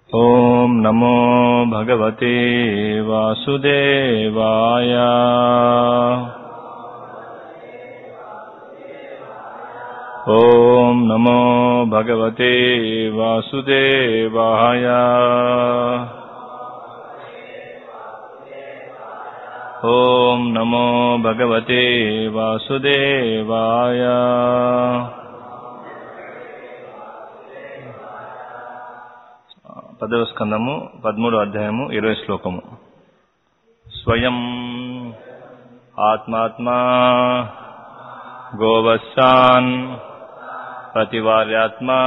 ॐ नमो भगवते वासुदेवाय ॐ नमो भगवते वासुदेवाय ॐ नमो भगवते वासुदेवाय పదవ స్కందము పదమూడో అధ్యాయము ఇరవై శ్లోకము స్వయం ఆత్మాత్మా గోవత్సాన్ ప్రతివార్యాత్మా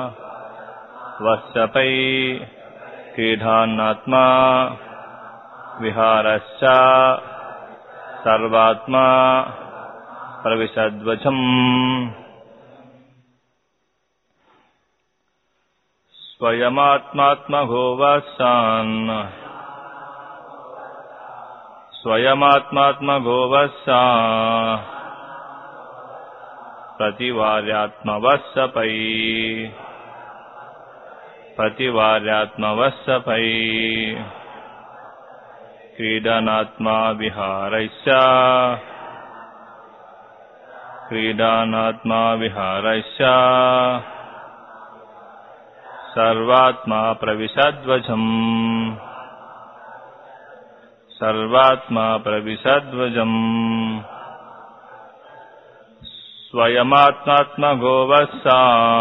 వత్సపై క్రీడాన్నాత్మా విహారశ్చ సర్వాత్మా ప్రవిశద్వచం स्वयमात्मात्मगोवत्सान् स्वयमात्मात्मगोवत्सा प्रतिवार्यात्मवत्सपै प्रतिवार्यात्मवत्सपै क्रीडनात्मा विहारैश्च क्रीडानात्मा विहारैश्च सर्वात्मा प्रविशद्वजम् सर्वात्मा प्रविशद्वजम् स्वयमात्मात्मगोवत्सा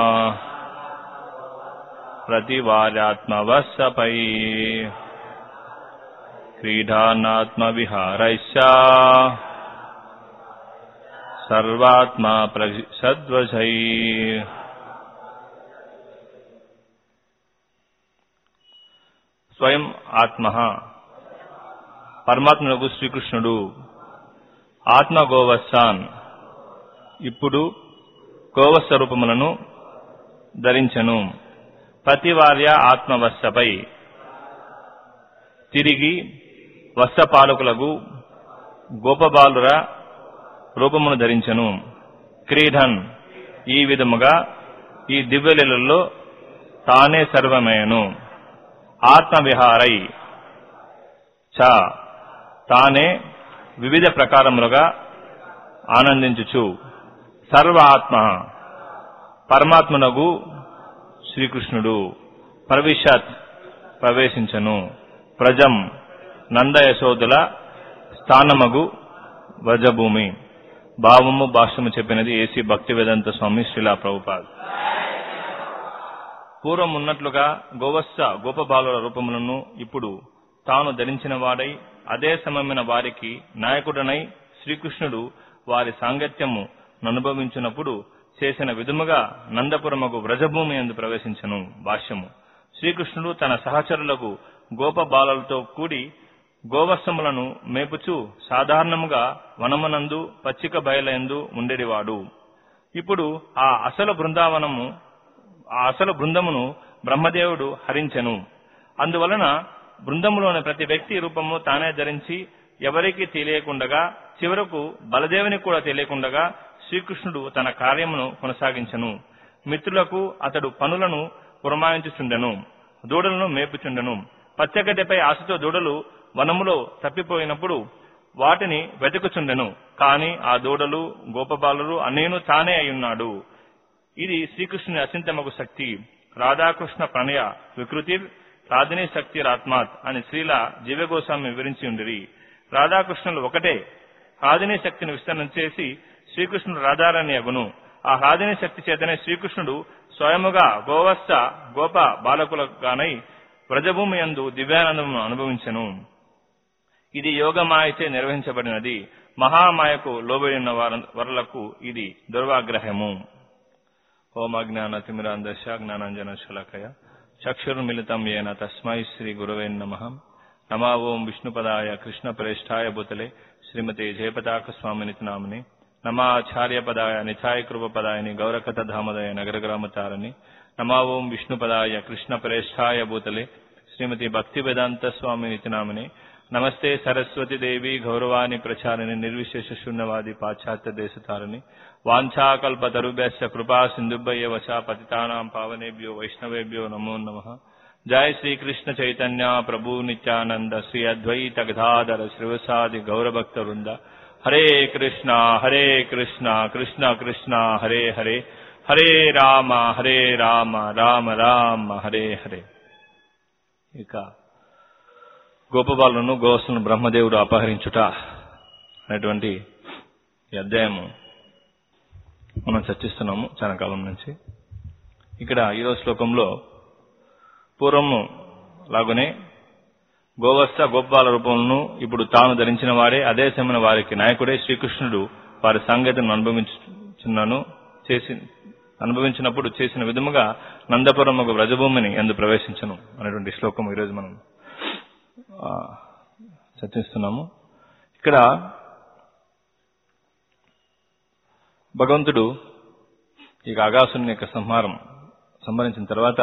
प्रतिवार्यात्मवत्सपै क्रीडानात्मविहारैश्च सर्वात्मा प्रविशद्वजै స్వయం ఆత్మ పరమాత్మకు శ్రీకృష్ణుడు ఆత్మ గోవత్సాన్ ఇప్పుడు గోవత్స రూపములను ధరించను ప్రతివార్య ఆత్మవత్సపై తిరిగి వత్సపాలకులకు గోపబాలుర రూపమును ధరించను క్రీడన్ ఈ విధముగా ఈ దివ్యలీలలో తానే సర్వమయను ఆత్మవిహారై చ తానే వివిధ ప్రకారములుగా ఆనందించుచు సర్వ ఆత్మ పరమాత్మనగు శ్రీకృష్ణుడు ప్రవిశత్ ప్రవేశించను ప్రజం నంద యశోదుల స్థానమగు వజభూమి భావము భాష్యము చెప్పినది ఏసీ భక్తి వేదాంత స్వామి శ్రీలా ప్రభుపాద్ పూర్వం ఉన్నట్లుగా గోవత్స గోపబాలుల రూపములను ఇప్పుడు తాను ధరించిన వాడై అదే సమయమైన వారికి నాయకుడనై శ్రీకృష్ణుడు వారి సాంగత్యము అనుభవించినప్పుడు చేసిన విధముగా నందపురముకు వ్రజభూమి ఎందు ప్రవేశించను భాష్యము శ్రీకృష్ణుడు తన సహచరులకు గోపబాలలతో కూడి గోవత్సములను మేపుచు సాధారణముగా వనమునందు పచ్చిక బయలందు ఉండేవాడు ఇప్పుడు ఆ అసలు బృందావనము ఆ అసలు బృందమును బ్రహ్మదేవుడు హరించెను అందువలన బృందములోని ప్రతి వ్యక్తి రూపము తానే ధరించి ఎవరికీ తెలియకుండగా చివరకు బలదేవుని కూడా తెలియకుండగా శ్రీకృష్ణుడు తన కార్యమును కొనసాగించను మిత్రులకు అతడు పనులను పురమాయించుచుండెను దూడలను మేపుచుండెను పచ్చగడ్డపై ఆశతో దూడలు వనములో తప్పిపోయినప్పుడు వాటిని వెతుకుచుండెను కాని ఆ దూడలు గోపబాలురు అన్నేను తానే అయ్యున్నాడు ఇది శ్రీకృష్ణుని అచింతమగు శక్తి రాధాకృష్ణ ప్రణయ వికృతి రాధిని శక్తి రాత్మాత్ అని శ్రీల జీవగోస్వామి వివరించి ఉండిరి రాధాకృష్ణులు ఒకటే రాధిని శక్తిని విస్తరణ చేసి శ్రీకృష్ణుడు రాధారాణి అగును ఆ రాధిని శక్తి చేతనే శ్రీకృష్ణుడు స్వయముగా గోవత్స గోప బాలకులుగానై వ్రజభూమి యందు దివ్యానందమును అనుభవించెను ఇది యోగమాయచే నిర్వహించబడినది మహామాయకు లోబడి ఉన్న వరలకు ఇది దుర్వాగ్రహము ఓమజ్ఞానతిమిరాందశ జ్ఞానాంజన శులకయ చక్షుర్మిళితం ఏన తస్మై శ్రీ గురవే నమ నమా ఓం విష్ణుపదాయ కృష్ణ ప్రేష్టాయ భూతలే శ్రీమతి జయపతాక స్వామినితి నామని నమాచార్యపదాయ నిథాయ కృపపదాయని గౌరకథ ధామదయ నగరగ్రామతారని నమా ఓం విష్ణుపదాయ కృష్ణ ప్రేష్టాయ భూతలే శ్రీమతి భక్తి వేదాంత స్వామినితి నామని నమస్తే సరస్వతి దేవి గౌరవాణి ప్రచారిణి నిర్విశేష శూన్యవాది పాశ్చాత్య దేశతారిణి వాంఛాకల్పతరుభ్యశ్చ కృపా సింధుభ్య వశ పతితానాం పావనేభ్యో వైష్ణవేభ్యో నమో నమ जय श्री कृष्ण चैतन्य प्रभु नित्यानंद श्री अद्वैत गदाधर श्रीवसादि गौरभक्त वृंद हरे कृष्णा हरे कृष्णा कृष्ण कृष्णा हरे हरे हरे राम हरे రామ రామ రామ హరే హరే ఇక గోపబాలను గోవసులను బ్రహ్మదేవుడు అపహరించుట అనేటువంటి ఈ అధ్యాయము మనం చర్చిస్తున్నాము చాలా కాలం నుంచి ఇక్కడ ఈరోజు శ్లోకంలో పూర్వము లాగునే గోవత్స గోపాల రూపములను ఇప్పుడు తాను ధరించిన వాడే అదే సమయన వారికి నాయకుడే శ్రీకృష్ణుడు వారి సంగతిని అనుభవించున్నాను చేసి అనుభవించినప్పుడు చేసిన విధముగా నందపురం ఒక వ్రజభూమిని ఎందు ప్రవేశించను అనేటువంటి శ్లోకం ఈరోజు మనం ఆ, చర్చిస్తున్నాము ఇక్కడ భగవంతుడు ఇక ఆకాశుని యొక్క సంహారం సంహరించిన తర్వాత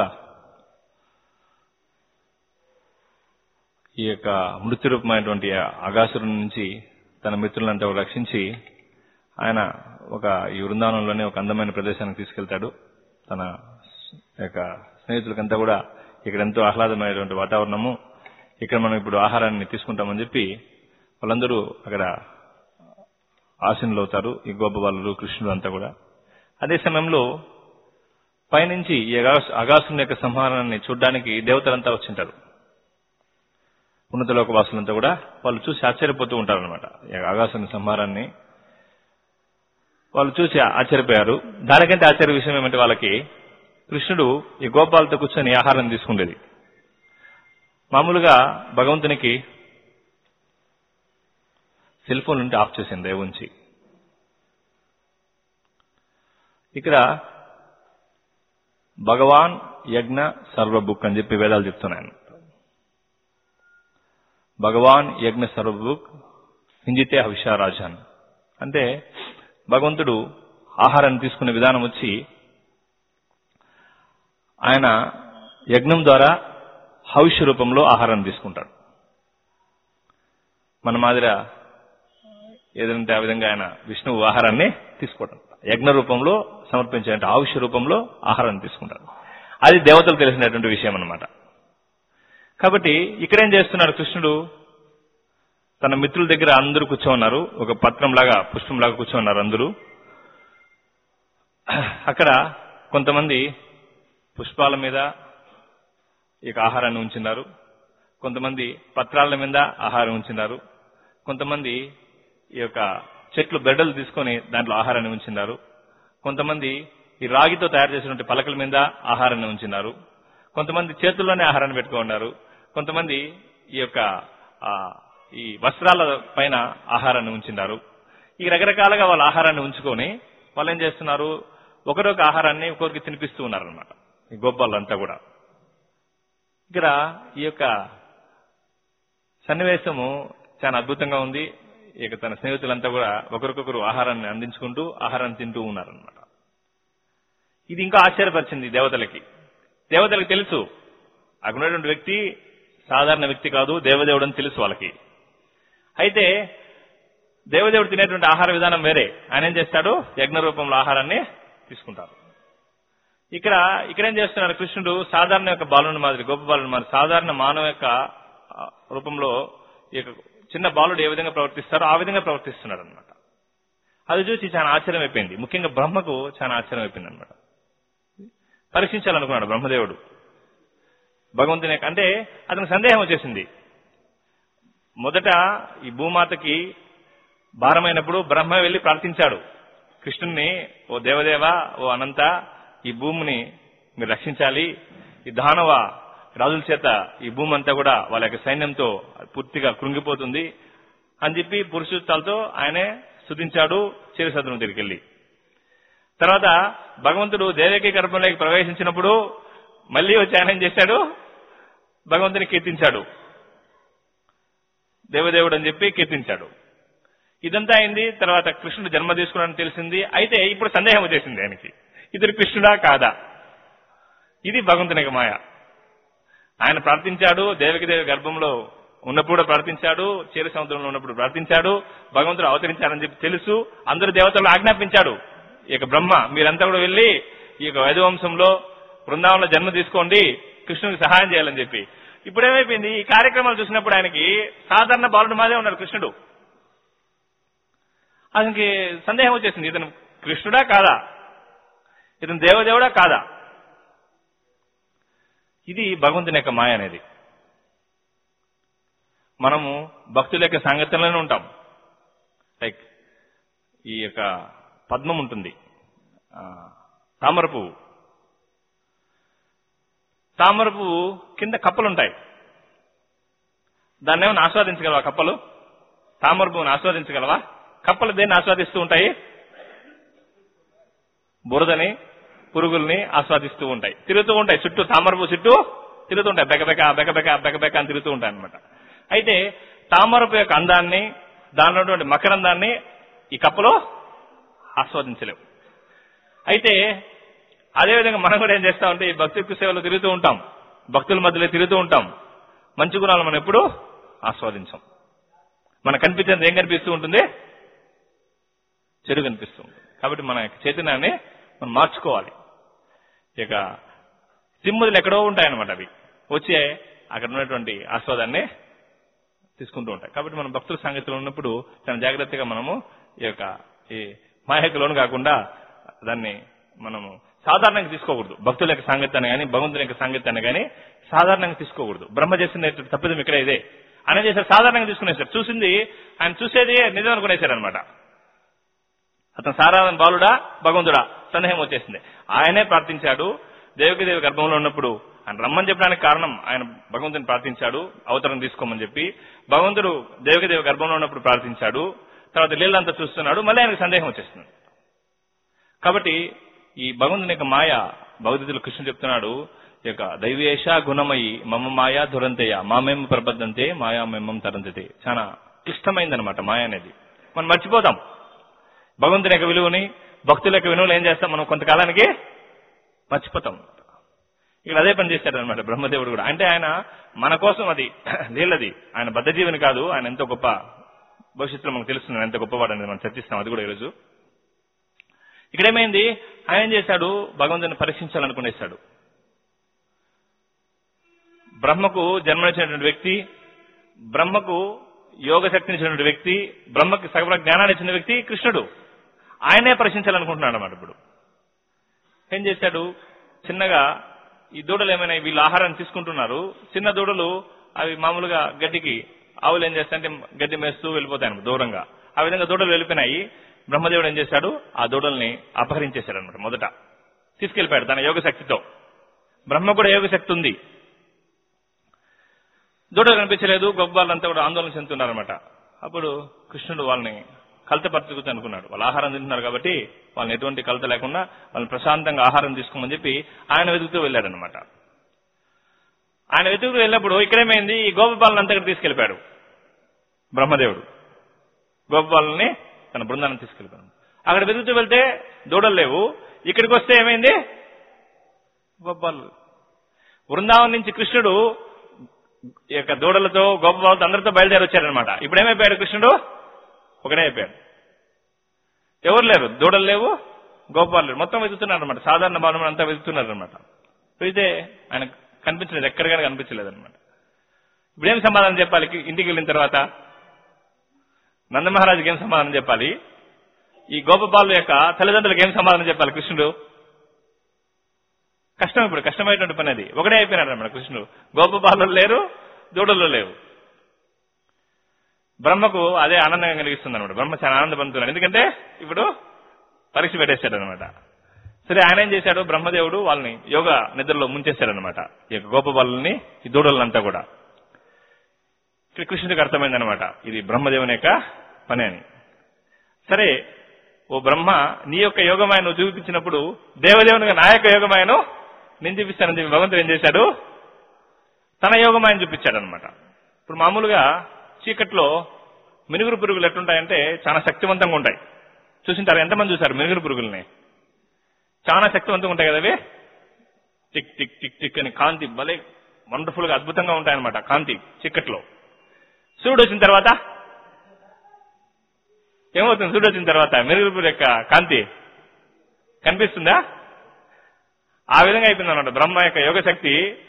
ఈ యొక్క మృత్యు రూపమైనటువంటి అగాసురుని నుంచి తన మిత్రులంతా రక్షించి ఆయన ఒక ఈ బృందావనంలోనే ఒక అందమైన ప్రదేశానికి తీసుకెళ్తాడు తన యొక్క స్నేహితులకంతా కూడా ఇక్కడ ఎంతో ఆహ్లాదమైనటువంటి వాతావరణము ఇక్కడ మనం ఇప్పుడు ఆహారాన్ని తీసుకుంటామని చెప్పి వాళ్ళందరూ అక్కడ ఆశీనులు అవుతారు ఈ గోపబాలు కృష్ణుడు అంతా కూడా అదే సమయంలో పైనుంచి ఈ అగాసు అగాసుని యొక్క సంహారాన్ని చూడడానికి దేవతలంతా వచ్చింటారు ఉన్నతలోక వాసులంతా కూడా వాళ్ళు చూసి ఆశ్చర్యపోతూ ఉంటారు అనమాట ఆకాశం సంహారాన్ని వాళ్ళు చూసి ఆశ్చర్యపోయారు దానికంటే ఆశ్చర్య విషయం ఏమంటే వాళ్ళకి కృష్ణుడు ఈ గోపాలతో కూర్చొని ఆహారం తీసుకుండేది మామూలుగా భగవంతునికి సెల్ ఫోన్ ఉంటే ఆఫ్ చేసింది దయ ఉంచి ఇక్కడ భగవాన్ యజ్ఞ సర్వబుక్ అని చెప్పి వేదాలు చెప్తున్నాను భగవాన్ యజ్ఞ సర్వబుక్ హింజితే హవిషారాజాన్ అంటే భగవంతుడు ఆహారాన్ని తీసుకునే విధానం వచ్చి ఆయన యజ్ఞం ద్వారా హవిష్య రూపంలో ఆహారాన్ని తీసుకుంటాడు మన మాదిర ఏదంటే ఆ విధంగా ఆయన విష్ణువు ఆహారాన్ని తీసుకోవడం యజ్ఞ రూపంలో సమర్పించే ఆవిష్య రూపంలో ఆహారాన్ని తీసుకుంటారు అది దేవతలు తెలిసినటువంటి విషయం అన్నమాట కాబట్టి ఇక్కడేం చేస్తున్నాడు కృష్ణుడు తన మిత్రుల దగ్గర అందరూ కూర్చోన్నారు ఒక పత్రం లాగా పుష్పం లాగా కూర్చోన్నారు అందరూ అక్కడ కొంతమంది పుష్పాల మీద ఇక ఆహారాన్ని ఉంచినారు కొంతమంది పత్రాల మీద ఆహారం ఉంచినారు కొంతమంది ఈ యొక్క చెట్లు బెడ్డలు తీసుకొని దాంట్లో ఆహారాన్ని ఉంచినారు కొంతమంది ఈ రాగితో తయారు చేసినటువంటి పలకల మీద ఆహారాన్ని ఉంచినారు కొంతమంది చేతుల్లోనే ఆహారాన్ని పెట్టుకున్నారు కొంతమంది ఈ యొక్క ఆ, ఈ వస్త్రాల పైన ఆహారాన్ని ఉంచినారు ఈ రకరకాలుగా వాళ్ళ ఆహారాన్ని ఉంచుకొని వాళ్ళు ఏం చేస్తున్నారు ఒకరొక ఆహారాన్ని ఒకరికి తినిపిస్తూ ఉన్నారనమాట ఈ గోపాలంతా కూడా ఇక్కడ ఈ యొక్క సన్నివేశము చాలా అద్భుతంగా ఉంది ఇక తన స్నేహితులంతా కూడా ఒకరికొకరు ఆహారాన్ని అందించుకుంటూ ఆహారాన్ని తింటూ ఉన్నారనమాట ఇది ఇంకా ఆశ్చర్యపరిచింది దేవతలకి దేవతలకు తెలుసు అక్కడ ఉన్నటువంటి వ్యక్తి సాధారణ వ్యక్తి కాదు దేవదేవుడు అని తెలుసు వాళ్ళకి అయితే దేవదేవుడు తినేటువంటి ఆహార విధానం వేరే ఆయన ఏం చేస్తాడు యజ్ఞ రూపంలో ఆహారాన్ని తీసుకుంటారు ఇక్కడ ఇక్కడ ఏం చేస్తున్నాడు కృష్ణుడు సాధారణ యొక్క బాలుని మాదిరి గొప్ప బాలుని మాదిరి సాధారణ మానవ యొక్క ఆ, రూపంలో ఈ యొక్క చిన్న బాలుడు ఏ విధంగా ప్రవర్తిస్తారో ఆ విధంగా ప్రవర్తిస్తున్నాడు అనమాట అది చూసి చాలా ఆశ్చర్యం అయిపోయింది ముఖ్యంగా బ్రహ్మకు చాలా ఆశ్చర్యం అయిపోయింది అనమాట పరీక్షించాలనుకున్నాడు బ్రహ్మదేవుడు భగవంతుని యొక్క- అంటే అతనికి సందేహం వచ్చేసింది మొదట ఈ భూమాతకి భారమైనప్పుడు బ్రహ్మ వెళ్లి ప్రార్థించాడు కృష్ణుణ్ణి ఓ దేవదేవ ఓ అనంత ఈ భూమిని మీరు రక్షించాలి ఈ దానవ రాజుల చేత ఈ భూమి అంతా కూడా వాళ్ళ యొక్క సైన్యంతో పూర్తిగా కృంగిపోతుంది అని చెప్పి పురుషుత్వాలతో ఆయనే స్తుతించాడు చిరసదును దగ్గరికి వెళ్ళి తర్వాత భగవంతుడు దేవకి గర్భంలోకి ప్రవేశించినప్పుడు మళ్ళీ వచ్చి ఆయన ఏం చేశాడు భగవంతుని కీర్తించాడు దేవదేవుడు అని చెప్పి కీర్తించాడు ఇదంతా అయింది తర్వాత కృష్ణుడు జన్మ తీసుకున్నాడని తెలిసింది అయితే ఇప్పుడు సందేహం వచ్చేసింది ఆయనకి ఇతడు కృష్ణుడా కాదా ఇది భగవంతుని యొక్క మాయ ఆయన ప్రార్థించాడు దేవకి దేవి గర్భంలో ఉన్నప్పుడు కూడా ప్రార్థించాడు చేరు సముద్రంలో ఉన్నప్పుడు ప్రార్థించాడు భగవంతుడు అవతరించాడని చెప్పి తెలుసు అందరు దేవతలు ఆజ్ఞాపించాడు ఈ యొక్క బ్రహ్మ మీరంతా కూడా వెళ్ళి ఈ యొక్క వైదవంశంలో బృందావనంలో జన్మ తీసుకోండి కృష్ణుడికి సహాయం చేయాలని చెప్పి ఇప్పుడు ఏమైపోయింది ఈ కార్యక్రమాలు చూసినప్పుడు ఆయనకి సాధారణ బాలుడు మాదే ఉన్నాడు కృష్ణుడు అతనికి సందేహం వచ్చేసింది ఇతను కృష్ణుడా కాదా ఇతను దేవదేవుడా కాదా ఇది భగవంతుని యొక్క మాయ అనేది మనము భక్తుల యొక్క సాంగత్యంలోనే ఉంటాం లైక్ ఈ యొక్క పద్మం ఉంటుంది ఆ, తామర పువ్వు తామర పువ్వు కింద కప్పలు ఉంటాయి దాన్ని ఏమైనా ఆస్వాదించగలవా కప్పలు తామర పువ్వుని ఆస్వాదించగలవా కప్పలు దేన్ని ఆస్వాదిస్తూ ఉంటాయి బురదని పురుగుల్ని ఆస్వాదిస్తూ ఉంటాయి తిరుగుతూ ఉంటాయి చుట్టూ తామర పువ్వు చుట్టూ తిరుగుతూ ఉంటాయి బెకబెక బెకబెక బెకబెక అని తిరుగుతూ ఉంటాయి అనమాట అయితే తామరపు యొక్క అందాన్ని దానిలో ఉన్నటువంటి మకరందాన్ని ఈ కప్పలో ఆస్వాదించలేవు అయితే అదేవిధంగా మనం కూడా ఏం చేస్తామంటే ఈ భక్తి యొక్క సేవలో తిరుగుతూ ఉంటాం భక్తుల మధ్యలో తిరుగుతూ ఉంటాం మంచి గుణాలు మనం ఎప్పుడు ఆస్వాదించాం మనకు కనిపించేది ఏం కనిపిస్తూ ఉంటుంది చెడు కనిపిస్తూ ఉంటుంది కాబట్టి మన యొక్క చైతన్యాన్ని మనం మార్చుకోవాలి ఇక తిమ్ముదులు ఎక్కడో ఉంటాయన్నమాట అవి వచ్చే అక్కడ ఉన్నటువంటి ఆస్వాదాన్ని తీసుకుంటూ ఉంటాయి కాబట్టి మనం భక్తుల సంగతిలో ఉన్నప్పుడు చాలా జాగ్రత్తగా మనము ఈ యొక్క ఈ మాయకు లోను కాకుండా దాన్ని మనము సాధారణంగా తీసుకోకూడదు భక్తుల యొక్క సాంగత్యాన్ని కానీ భగవంతుని యొక్క సాంగత్యాన్ని కానీ సాధారణంగా తీసుకోకూడదు బ్రహ్మ చేసిన తప్పిదం ఇక్కడ ఇదే ఆయన చేశారు సాధారణంగా తీసుకునేసారు చూసింది ఆయన చూసేది నిజం అనుకునేశారు అనమాట అతను సారాధన బాలుడా భగవంతుడా సందేహం వచ్చేసింది ఆయనే ప్రార్థించాడు దేవకి గర్భంలో ఉన్నప్పుడు ఆయన రమ్మని చెప్పడానికి కారణం ఆయన భగవంతుని ప్రార్థించాడు అవతరం తీసుకోమని చెప్పి భగవంతుడు దేవకి దేవి గర్భంలో ఉన్నప్పుడు ప్రార్థించాడు తర్వాత లీలంతా చూస్తున్నాడు మళ్ళీ ఆయనకు సందేహం వచ్చేస్తుంది కాబట్టి ఈ భగవంతుని యొక్క మాయ భగవద్గీతలో కృష్ణుడు చెప్తున్నాడు ఈ యొక్క దైవేశ గుణమయి మమ మాయా దురంతయ మామేమ ప్రబద్ధంతే మాయా మేమం తరంతతే చాలా క్లిష్టమైందనమాట మాయ అనేది మనం మర్చిపోతాం భగవంతుని యొక్క విలువని భక్తుల యొక్క విలువలు ఏం చేస్తాం మనం కొంతకాలానికి మర్చిపోతాం ఇక్కడ అదే పని చేశాడు అనమాట బ్రహ్మదేవుడు కూడా అంటే ఆయన మన కోసం అది నీళ్ళది ఆయన బద్ధజీవిని కాదు ఆయన ఎంతో గొప్ప భవిష్యత్తులో మనకు తెలుస్తుంది ఆయన ఎంత గొప్పవాడు అనేది మనం చర్చిస్తాం అది కూడా ఈరోజు ఇక్కడ ఏమైంది ఆయన ఏం చేశాడు భగవంతుని పరీక్షించాలనుకునేశాడు బ్రహ్మకు జన్మనిచ్చినటువంటి వ్యక్తి బ్రహ్మకు యోగ శక్తినిచ్చినటువంటి వ్యక్తి బ్రహ్మకి సగల జ్ఞానాన్ని ఇచ్చిన వ్యక్తి కృష్ణుడు ఆయనే ప్రశ్నించాలనుకుంటున్నాడు అన్నమాట ఇప్పుడు ఏం చేశాడు చిన్నగా ఈ దూడలు ఏమైనా వీళ్ళు ఆహారాన్ని తీసుకుంటున్నారు చిన్న దూడలు అవి మామూలుగా గడ్డికి ఆవులు ఏం చేస్తాయంటే గడ్డి మేస్తూ వెళ్ళిపోతాయి అన్నమాట దూరంగా ఆ విధంగా దూడలు వెళ్ళిపోయినాయి బ్రహ్మదేవుడు ఏం చేశాడు ఆ దూడల్ని అపహరించేశాడు అనమాట మొదట తీసుకెళ్లిపోయాడు తన యోగ శక్తితో బ్రహ్మ కూడా యోగ శక్తి ఉంది దూడలు కనిపించలేదు గొప్పవాళ్ళంతా కూడా ఆందోళన చెందుతున్నారనమాట అప్పుడు కృష్ణుడు వాళ్ళని కలతపరచుకుని అనుకున్నాడు వాళ్ళు ఆహారం తింటున్నారు కాబట్టి వాళ్ళని ఎటువంటి కలత లేకుండా వాళ్ళని ప్రశాంతంగా ఆహారం తీసుకోమని చెప్పి ఆయన వెతుకుతూ వెళ్ళాడనమాట ఆయన వెతుకుతూ వెళ్ళినప్పుడు ఇక్కడేమైంది ఈ గోపపాలను అంతా ఇక్కడ తీసుకెళ్లిపాడు బ్రహ్మదేవుడు గోపపాలని తన బృందాన్ని తీసుకెళ్ళిపోయాడు అక్కడ వెతుకుతూ వెళ్తే దూడలు లేవు ఇక్కడికి వస్తే ఏమైంది గోపాలు బృందావనం నుంచి కృష్ణుడు ఈ యొక్క దూడలతో గోపబాలతో అందరితో బయలుదేరి వచ్చారనమాట ఇప్పుడు ఏమైపోయాడు కృష్ణుడు ఒకడే అయిపోయాడు ఎవరు లేరు దూడలు లేవు గోపాలు లేరు మొత్తం వెతుకుతున్నారు అనమాట సాధారణ బాణం అంతా వెతుకుతున్నారు అనమాట అయితే ఆయన కనిపించలేదు ఎక్కడ కానీ కనిపించలేదు అనమాట ఇప్పుడు ఏం సమాధానం చెప్పాలి ఇంటికి వెళ్ళిన తర్వాత నందమహారాజుకి ఏం సమాధానం చెప్పాలి ఈ గోపబాలు యొక్క తల్లిదండ్రులకు ఏం సమాధానం చెప్పాలి కృష్ణుడు కష్టం ఇప్పుడు కష్టమైనటువంటి పని అది ఒకటే అయిపోయినాడు అన్నమాట కృష్ణుడు గోపబాలు లేరు దూడలు లేవు బ్రహ్మకు అదే ఆనందంగా కలిగిస్తుంది అనమాట బ్రహ్మ చాలా ఆనందపడుతున్నాడు ఎందుకంటే ఇప్పుడు పరీక్ష పెట్టేశాడు అనమాట సరే ఆయన ఏం చేశాడు బ్రహ్మదేవుడు వాళ్ళని యోగ నిద్రలో ముంచేశాడు అనమాట ఈ యొక్క గోపబాలని ఈ దూడలంతా కూడా ఇక్కడ కృష్ణుడికి అర్థమైందనమాట ఇది బ్రహ్మదేవుని యొక్క పని అని సరే ఓ బ్రహ్మ నీ యొక్క యోగమాయ నువ్వు చూపించినప్పుడు దేవదేవునిగా నా యొక్క యోగమాయను నేను చూపిస్తానని చెప్పి భగవంతుడు ఏం చేశాడు తన యోగమాయను చూపించాడు అనమాట ఇప్పుడు మామూలుగా చీకట్లో మినుగురు పురుగులు ఎట్లుంటాయంటే చాలా శక్తివంతంగా ఉంటాయి చూసింటారు ఎంతమంది చూశారు మినుగురు పురుగుల్ని చాలా శక్తివంతంగా ఉంటాయి కదా అవి టిక్ టిక్ టిక్ టిక్ అని కాంతి భలే వండర్ఫుల్ గా అద్భుతంగా ఉంటాయన్నమాట కాంతి చీకట్లో సూర్యుడు వచ్చిన తర్వాత ఏమవుతుంది సూర్యుడు వచ్చిన తర్వాత మెరుగుపూర్ యొక్క కాంతి కనిపిస్తుందా ఆ విధంగా అయిపోయింది అనమాట బ్రహ్మ యొక్క యోగ శక్తి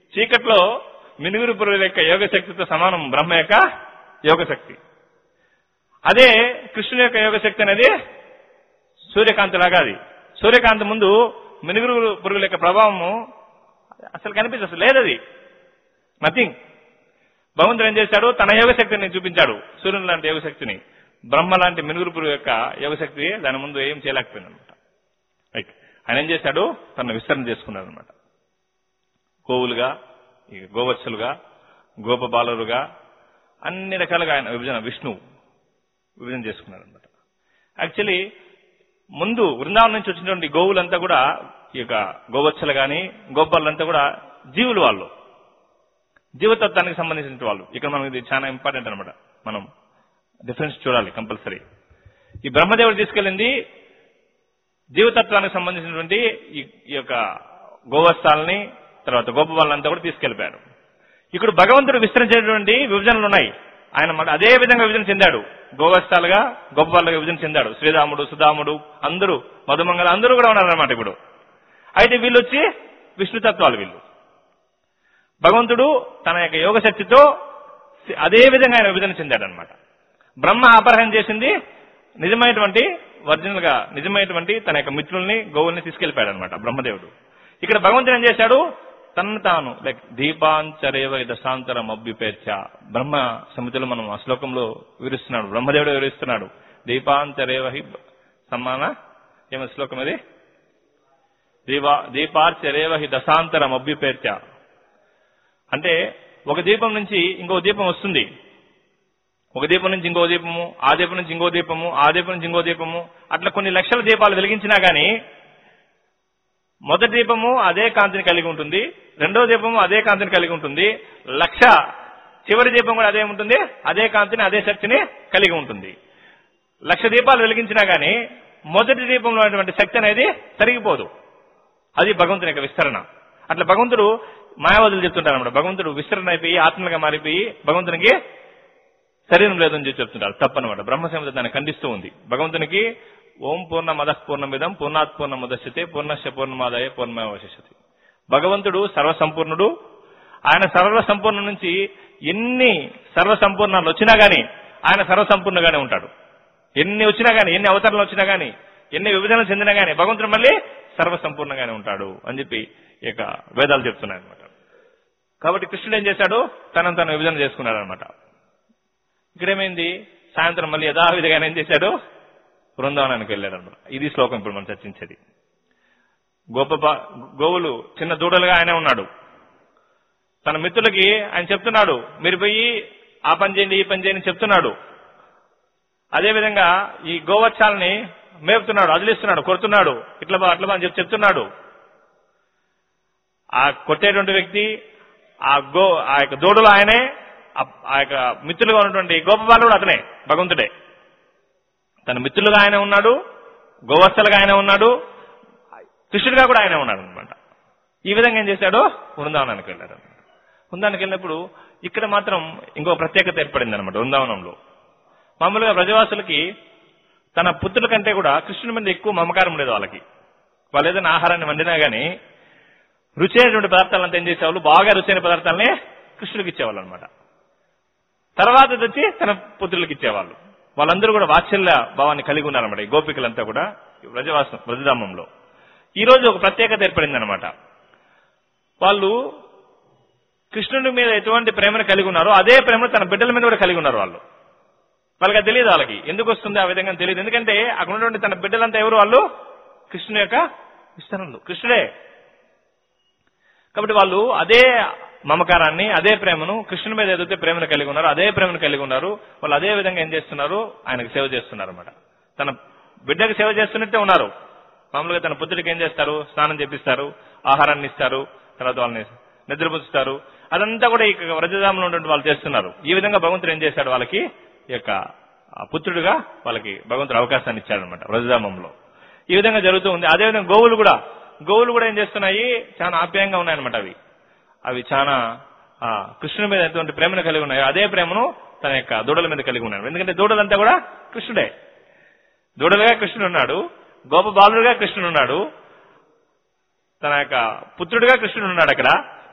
చీకట్లో మినుగురు పురుగుల యొక్క యోగ శక్తితో సమానం బ్రహ్మ యొక్క యోగ శక్తి అదే కృష్ణుని యొక్క యోగ శక్తి అనేది సూర్యకాంతి లాగా అది సూర్యకాంతి ముందు మినుగురు పురుగుల యొక్క ప్రభావము అసలు కనిపించదు అసలు లేదు అది నథింగ్ భగవంతుడు ఏం చేశాడు తన యోగ శక్తిని చూపించాడు సూర్యుని లాంటి యోగ శక్తిని బ్రహ్మ లాంటి మినుగురు పురుగు యొక్క యోగ శక్తి దాని ముందు ఏం చేయలేకపోయింది అనమాట రైట్ ఆయన ఏం చేశాడు తన విస్తరణ చేసుకున్నాడు అనమాట గోవులుగా ఈ గోవత్సలుగా గోపబాలుగా అన్ని రకాలుగా ఆయన విభజన విష్ణువు విభజన చేసుకున్నాడు అనమాట యాక్చువల్లీ ముందు బృందావనం నుంచి వచ్చినటువంటి గోవులంతా కూడా ఈ యొక్క గోవత్సలు కానీ గోపాలంతా కూడా జీవులు వాళ్ళు జీవతత్వానికి సంబంధించిన వాళ్ళు ఇక్కడ మనకి ఇది చాలా ఇంపార్టెంట్ అనమాట మనం డిఫరెన్స్ చూడాలి కంపల్సరీ ఈ బ్రహ్మదేవుడు తీసుకెళ్ళింది జీవతత్వానికి సంబంధించినటువంటి ఈ ఈ యొక్క గోవత్సాలని తర్వాత గోప వాళ్ళంతా కూడా తీసుకెళ్లిపోయాడు ఇక్కడ భగవంతుడు విస్తరించినటువంటి విభజనలు ఉన్నాయి ఆయన మళ్ళీ అదే విధంగా విభజన చెందాడు గోవత్సాలుగా గొప్ప వాళ్ళగా విభజన చెందాడు శ్రీరాముడు సుధాముడు అందరూ మధుమంగళ అందరూ కూడా ఉన్నారన్నమాట ఇప్పుడు అయితే వీళ్ళు వచ్చి విష్ణుతత్వాలు వీళ్ళు భగవంతుడు తన యొక్క యోగ శక్తితో అదే విధంగా ఆయన విభజన చెందాడు అనమాట బ్రహ్మ అపహరణ చేసింది నిజమైనటువంటి ఒరిజినల్ గా నిజమైనటువంటి తన యొక్క మిత్రుల్ని గోవుల్ని తీసుకెళ్లిపోయాడు అనమాట బ్రహ్మదేవుడు ఇక్కడ భగవంతుడు ఏం చేశాడు తను తాను లైక్ దీపాంచరేవ దశాంతరం అభ్యుపేర్చ బ్రహ్మ సమితిలో మనం ఆ శ్లోకంలో వివరిస్తున్నాడు బ్రహ్మదేవుడు వివరిస్తున్నాడు దీపాంచరేవ హి సమాన ఏమ శ్లోకం అది దీపా దీపార్చరేవ హి దశాంతరం అభ్యుపేర్చ అంటే ఒక దీపం నుంచి ఇంకో దీపం వస్తుంది ఒక దీపం నుంచి ఇంకో దీపము ఆ దీపం నుంచి ఇంకో దీపము ఆ దీపం నుంచి ఇంకో దీపము అట్లా కొన్ని లక్షల దీపాలు వెలిగించినా గానీ మొదటి దీపము అదే కాంతిని కలిగి ఉంటుంది రెండో దీపము అదే కాంతిని కలిగి ఉంటుంది లక్ష చివరి దీపం కూడా అదే ఉంటుంది అదే కాంతిని అదే శక్తిని కలిగి ఉంటుంది లక్ష దీపాలు వెలిగించినా గానీ మొదటి దీపంలో ఉన్నటువంటి శక్తి అనేది తరిగిపోదు అది భగవంతుని యొక్క విస్తరణ అట్లా భగవంతుడు మాయావదులు చెప్తుంటారు అన్నమాట భగవంతుడు విస్తరణ అయిపోయి ఆత్మలుగా మారిపోయి భగవంతునికి శరీరం లేదని చెప్పి చెప్తుంటారు తప్పనమాట బ్రహ్మసంహిత దాన్ని ఖండిస్తూ ఉంది భగవంతునికి ఓం పూర్ణ మద పూర్ణమిదం పూర్ణాత్ పూర్ణ ముదశ్యతే పూర్ణశ పూర్ణమాదాయ పూర్ణమవశిషతి భగవంతుడు సర్వసంపూర్ణుడు ఆయన సర్వ సంపూర్ణ నుంచి ఎన్ని సర్వ సంపూర్ణాలు వచ్చినా గానీ ఆయన సర్వసంపూర్ణగానే ఉంటాడు ఎన్ని వచ్చినా గానీ ఎన్ని అవతరణలు వచ్చినా గానీ ఎన్ని విభజనలు చెందినా గానీ భగవంతుడు మళ్ళీ సర్వసంపూర్ణంగానే ఉంటాడు అని చెప్పి ఈ యొక్క వేదాలు చెప్తున్నాయి అనమాట కాబట్టి కృష్ణుడు ఏం చేశాడు తనను తను విభజన చేసుకున్నాడు అనమాట ఇక్కడేమైంది సాయంత్రం మళ్ళీ యథావిధిగా ఆయన ఏం చేశాడు బృందావనానికి వెళ్ళాడు అనమాట ఇది శ్లోకం ఇప్పుడు మనం చర్చించేది గోప గోవులు చిన్న దూడలుగా ఆయన ఉన్నాడు తన మిత్రులకి ఆయన చెప్తున్నాడు మీరు పోయి ఆ పని చేయండి ఈ పని చేయండి చెప్తున్నాడు అదేవిధంగా ఈ గోవత్సాలని మేపుతున్నాడు అదిలిస్తున్నాడు కొడుతున్నాడు ఇట్లా బా అట్లా బా అని చెప్పి చెప్తున్నాడు ఆ కొట్టేటువంటి వ్యక్తి ఆ గో ఆ యొక్క దూడలు ఆయనే ఆ- ఆ యొక్క మిత్రులుగా ఉన్నటువంటి గోపబాలు కూడా అతనే భగవంతుడే తన మిత్రులుగా ఆయన ఉన్నాడు గోవత్సలుగా ఆయన ఉన్నాడు కృష్ణుడిగా కూడా ఆయన ఉన్నాడు అనమాట ఈ విధంగా ఏం చేశాడు బృందావనానికి వెళ్ళాడు బృందానికి వెళ్ళినప్పుడు ఇక్కడ మాత్రం ఇంకో ప్రత్యేకత ఏర్పడింది అనమాట బృందావనంలో మామూలుగా ప్రజవాసులకి తన పుత్రుల కంటే కూడా కృష్ణుడి మీద ఎక్కువ మమకారం ఉండేది వాళ్ళకి వాళ్ళు ఏదైనా ఆహారాన్ని వండినా గానీ రుచైనటువంటి పదార్థాలంతా ఏం చేసేవాళ్ళు బాగా రుచైన పదార్థాలనే కృష్ణుడికి ఇచ్చేవాళ్ళు అనమాట తర్వాత ఇది వచ్చి తన పుత్రులకు ఇచ్చేవాళ్ళు వాళ్ళందరూ కూడా వాత్సల్య భావాన్ని కలిగి ఉన్నారన్నమాట ఈ గోపికలంతా కూడా ఈ వ్రజవాసం వ్రజధామంలో ఈ రోజు ఒక ప్రత్యేకత ఏర్పడింది అనమాట వాళ్ళు కృష్ణుడి మీద ఎటువంటి ప్రేమను కలిగి ఉన్నారో అదే ప్రేమను తన బిడ్డల మీద కూడా కలిగి ఉన్నారు వాళ్ళు వాళ్ళకి అది తెలియదు వాళ్ళకి ఎందుకు వస్తుంది ఆ విధంగా తెలియదు ఎందుకంటే అక్కడ ఉన్నటువంటి తన బిడ్డలంతా ఎవరు వాళ్ళు కృష్ణుని యొక్క విస్తరణలు కృష్ణుడే కాబట్టి వాళ్ళు అదే మమకారాన్ని అదే ప్రేమను కృష్ణుని మీద ఏదైతే ప్రేమను కలిగి ఉన్నారో అదే ప్రేమను కలిగి ఉన్నారు వాళ్ళు అదే విధంగా ఏం చేస్తున్నారు ఆయనకు సేవ చేస్తున్నారు అనమాట తన బిడ్డకు సేవ చేస్తున్నట్టే ఉన్నారు మామూలుగా తన పుత్రుడికి ఏం చేస్తారు స్నానం చేపిస్తారు ఆహారాన్ని ఇస్తారు తర్వాత వాళ్ళని నిద్రపుచ్చుతారు అదంతా కూడా ఈ వ్రజధామంలో ఉన్నటువంటి వాళ్ళు చేస్తున్నారు ఈ విధంగా భగవంతుడు ఏం చేశాడు వాళ్ళకి ఈ యొక్క ఆ పుత్రుడిగా వాళ్ళకి భగవంతుడు అవకాశాన్ని ఇచ్చాడనమాట వ్రజధామంలో ఈ విధంగా జరుగుతూ ఉంది అదేవిధంగా గోవులు కూడా గోవులు కూడా ఏం చేస్తున్నాయి చాలా ఆప్యాయంగా ఉన్నాయన్నమాట అవి అవి చాలా ఆ, కృష్ణుడి మీద ఎటువంటి ప్రేమను కలిగి ఉన్నాయో అదే ప్రేమను తన యొక్క దూడల మీద కలిగి ఉన్నాడు ఎందుకంటే దూడలంతా కూడా కృష్ణుడే దూడలుగా కృష్ణుడు ఉన్నాడు గోప బాలుడుగా కృష్ణుడు ఉన్నాడు తన యొక్క పుత్రుడిగా కృష్ణుడు ఉన్నాడు అక్కడ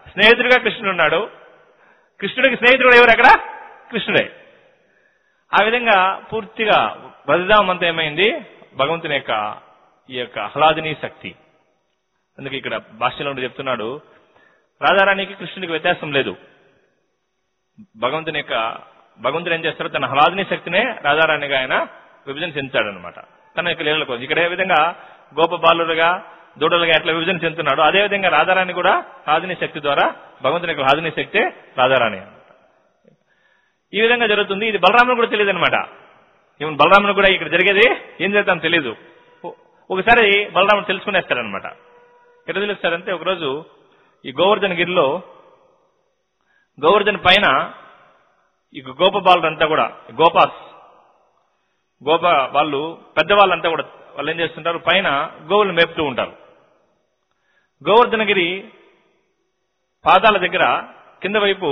స్నేహితుడిగా కృష్ణుడు ఉన్నాడు కృష్ణుడికి స్నేహితుడు ఎవరు అక్కడ కృష్ణుడే ఆ విధంగా పూర్తిగా బలిదాం అంతా ఏమైంది భగవంతుని యొక్క ఈ యొక్క ఆహ్లాదిని శక్తి అందుకే ఇక్కడ భాష్యంలో ఉండి చెప్తున్నాడు రాధారాణికి కృష్ణుడికి వ్యత్యాసం లేదు భగవంతుని యొక్క భగవంతుడు ఏం చేస్తారో తన ఆహ్లాదిని శక్తినే రాధారాణిగా ఆయన విభజన చెందుతాడనమాట తన యొక్క లీలల కోసం ఇక్కడ ఏ విధంగా గోప బాలులుగా దూడలుగా ఎట్లా విభజన చెందుతున్నాడు అదే విధంగా రాధారాణి కూడా ఆదిని శక్తి ద్వారా భగవంతుని యొక్క ఆదిని శక్తే రాధారాణి అన్నమాట ఈ విధంగా జరుగుతుంది ఇది బలరాముడు కూడా తెలియదు అనమాట ఈవెన్ బలరాముడు కూడా ఇక్కడ జరిగేది ఏం జరుగుతాం తెలియదు ఓ- ఒకసారి బలరాముడు తెలుసుకునేస్తాడనమాట ఎట్లా తెలుస్తాడంటే ఒకరోజు ఈ గోవర్ధన గిరిలో గోవర్ధన పైన ఈ గోప బాలురంతా కూడా గోపాస్ గోప వాళ్ళు పెద్దవాళ్ళంతా కూడా వాళ్ళు ఏం చేస్తుంటారు పైన గోవులను మేపుతూ ఉంటారు గోవర్ధనగిరి పాదాల దగ్గర కింద వైపు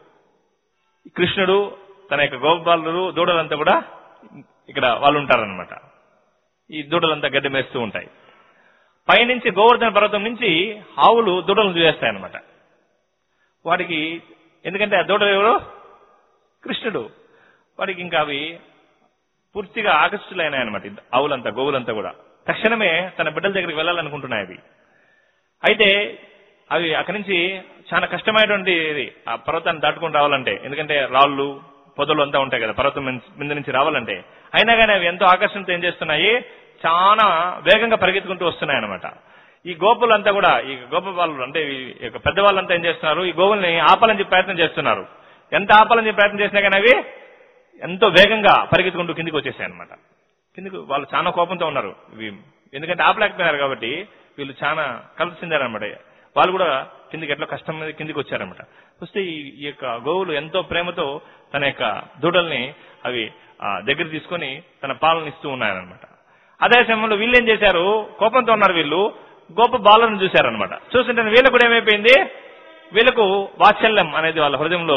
కృష్ణుడు తన యొక్క గోపాలు దూడలంతా కూడా ఇక్కడ వాళ్ళు ఉంటారనమాట ఈ దూడలంతా గడ్డి మేస్తూ ఉంటాయి పైనుంచి గోవర్ధన పర్వతం నుంచి ఆవులు దూడలను చూసేస్తాయన్నమాట వాడికి ఎందుకంటే ఆ దూడలు ఎవరు కృష్ణుడు వాడికి ఇంకా అవి పూర్తిగా ఆకర్షితులైనాయన్నమాట ఈ ఆవులంతా గోవులంతా కూడా తక్షణమే తన బిడ్డల దగ్గరికి వెళ్ళాలనుకుంటున్నాయి అవి అయితే అవి అక్కడి నుంచి చాలా కష్టమైనటువంటి ఇది ఆ పర్వతాన్ని దాటుకొని రావాలంటే ఎందుకంటే రాళ్ళు పొదలు అంతా ఉంటాయి కదా పర్వతం మింద- మీద నుంచి రావాలంటే అయినా కానీ అవి ఎంతో ఆకర్షణతో ఏం చేస్తున్నాయి చాలా వేగంగా పరిగెత్తుకుంటూ వస్తున్నాయి అనమాట ఈ గోపులంతా కూడా ఈ గోప వాళ్ళు అంటే ఈ యొక్క పెద్దవాళ్ళంతా ఏం చేస్తున్నారు ఈ గోవుల్ని ఆపాలని చెప్పి ప్రయత్నం చేస్తున్నారు ఎంత ఆపాలని చెప్పి ప్రయత్నం చేసినా కానీ అవి ఎంతో వేగంగా పరిగెత్తుకుంటూ కిందికి వచ్చేసాయి అనమాట కిందికి వాళ్ళు చాలా కోపంతో ఉన్నారు ఇవి ఎందుకంటే ఆపలేకపోయినారు కాబట్టి వీళ్ళు చాలా కలత చెందారనమాట వాళ్ళు కూడా కిందికి ఎట్లా కష్టం మీద కిందికి వచ్చారనమాట వస్తే ఈ ఈ యొక్క గోవులు ఎంతో ప్రేమతో తన యొక్క దూడల్ని అవి ఆ, దగ్గర తీసుకొని తన పాలన ఇస్తూ ఉన్నాయన్నమాట అదే సమయంలో వీళ్ళు ఏం చేశారు కోపంతో ఉన్నారు వీళ్ళు గోప బాలను చూశారనమాట చూస్తుంటే వీళ్ళకు కూడా ఏమైపోయింది వీళ్ళకు వాత్సల్యం అనేది వాళ్ళ హృదయంలో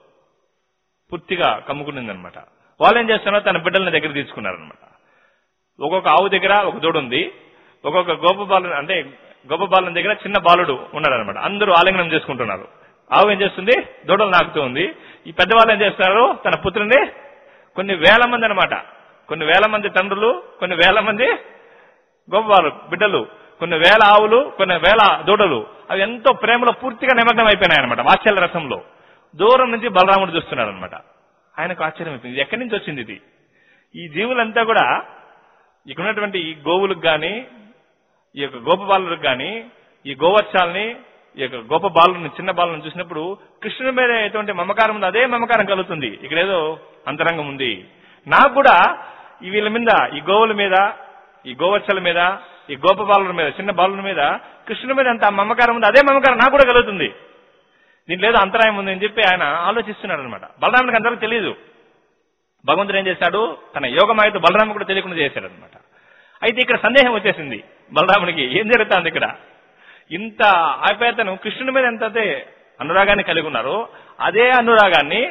పూర్తిగా కమ్ముకునిందనమాట వాళ్ళు ఏం చేస్తున్నారు తన బిడ్డల్ని దగ్గర తీసుకున్నారనమాట ఒక్కొక్క ఆవు దగ్గర ఒక దూడ ఉంది ఒక్కొక్క గోప బాలు అంటే గోప బాలుని దగ్గర చిన్న బాలుడు ఉన్నాడనమాట అందరూ ఆలింగనం చేసుకుంటున్నారు ఆవు ఏం చేస్తుంది దూడలు నాకుతూ ఉంది ఈ పెద్దవాళ్ళు ఏం చేస్తున్నారు తన పుత్రుని కొన్ని వేల మంది అనమాట కొన్ని వేల మంది తండ్రులు కొన్ని వేల మంది గోపబాలు బిడ్డలు కొన్ని వేల ఆవులు కొన్ని వేల దూడలు అవి ఎంతో ప్రేమలో పూర్తిగా నిమగ్నం అయిపోయినాయి అనమాట వాత్సల్య రసంలో దూరం నుంచి బలరాముడు చూస్తున్నాడు అనమాట ఆయనకు ఆశ్చర్యం అయిపోయింది ఇది ఎక్కడి నుంచి వచ్చింది ఇది ఈ జీవులంతా కూడా ఇక్కడ ఉన్నటువంటి ఈ గోవులకు గాని ఈ యొక్క గోపబాలులకు గాని ఈ గోవత్సాలని ఈ యొక్క గోప బాలుని చిన్న బాలను చూసినప్పుడు కృష్ణుని మీద ఎటువంటి మమకారం ఉందో అదే మమకారం కలుగుతుంది ఇక్కడ ఏదో అంతరంగం ఉంది నాకు కూడా ఈ వీళ్ళ మీద ఈ గోవుల మీద ఈ గోవత్సల మీద ఈ గోప బాలుల మీద చిన్న బాలుల మీద కృష్ణుని మీద అంత మమకారం ఉంది అదే మమకారం నాకు కూడా కలుగుతుంది దీంట్లో ఏదో అంతరాయం ఉంది అని చెప్పి ఆయన ఆలోచిస్తున్నాడు అనమాట బలరామునికి అందరికీ తెలియదు భగవంతుడు ఏం చేశాడు తన యోగమాయతో బలరాము కూడా తెలియకుండా చేశాడు అనమాట అయితే ఇక్కడ సందేహం వచ్చేసింది బలరామునికి ఏం జరుగుతుంది ఇక్కడ ఇంత ఆప్యాయతను కృష్ణుడి మీద ఎంత అయితే అనురాగాన్ని కలిగి ఉన్నారో అదే అనురాగాన్ని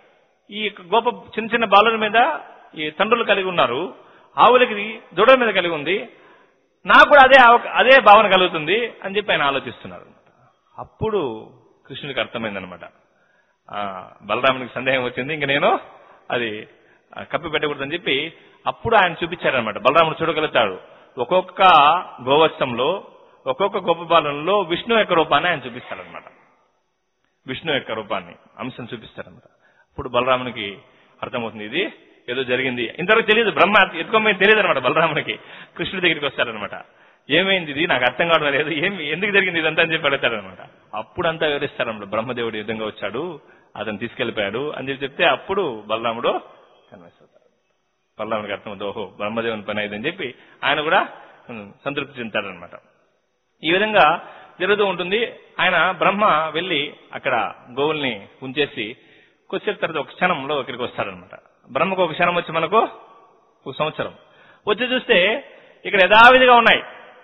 ఈ గొప్ప చిన్న చిన్న బాలుల మీద ఈ తండ్రులు కలిగి ఉన్నారు ఆవులకి దూడల మీద కలిగి ఉంది నాకు కూడా అదే ఆవ- అదే భావన కలుగుతుంది అని చెప్పి ఆయన ఆలోచిస్తున్నారు అప్పుడు కృష్ణుడికి అర్థమైందనమాట ఆ, బలరామునికి సందేహం వచ్చింది ఇంక నేను అది ఆ, కప్పి పెట్టకూడదని చెప్పి అప్పుడు ఆయన చూపించారనమాట బలరాముడు చూడగలుగుతాడు ఒక్కొక్క గోవత్సంలో ఒక్కొక్క గొప్ప బాలంలో విష్ణు యొక్క రూపాన్ని ఆయన చూపిస్తాడనమాట విష్ణు యొక్క రూపాన్ని అంశం చూపిస్తాడనమాట అప్పుడు బలరామునికి అర్థమవుతుంది ఇది ఏదో జరిగింది ఇంతవరకు తెలియదు బ్రహ్మ ఎత్తుకోమని తెలియదు అనమాట బలరామునికి కృష్ణుడి దగ్గరికి వస్తాడనమాట ఏమైంది ఇది నాకు అర్థం కావడం లేదు ఏం ఎందుకు జరిగింది ఇదంతా అని చెప్పి అడుగుతాడనమాట అప్పుడంతా వివరిస్తాడనమాట బ్రహ్మదేవుడు ఈ విధంగా వచ్చాడు అతను తీసుకెళ్లిపోయాడు అని చెప్పి చెప్తే అప్పుడు బలరాముడు కన్విన్స్ అవుతాడు బలరాముడికి అర్థమవుతుంది ఓహో బ్రహ్మదేవుని పని అయిందని చెప్పి ఆయన కూడా ఉమ్, సంతృప్తి చెందుతాడనమాట ఈ విధంగా జరుగుతూ ఉంటుంది ఆయన బ్రహ్మ వెళ్లి అక్కడ గోవుల్ని ఉంచేసి కొద్దిసేపు తర్వాత ఒక క్షణంలో ఇక్కడికి వస్తాడనమాట బ్రహ్మకు ఒక క్షణం వచ్చి మనకు ఒక సంవత్సరం వచ్చి చూస్తే ఇక్కడ యథావిధిగా ఉన్నాయి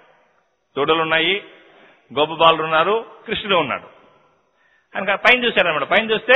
దూడలు ఉన్నాయి గోపబాలుడు ఉన్నారు కృష్ణుడు ఉన్నాడు ఆయన పైన చూశాడనమాట పైన చూస్తే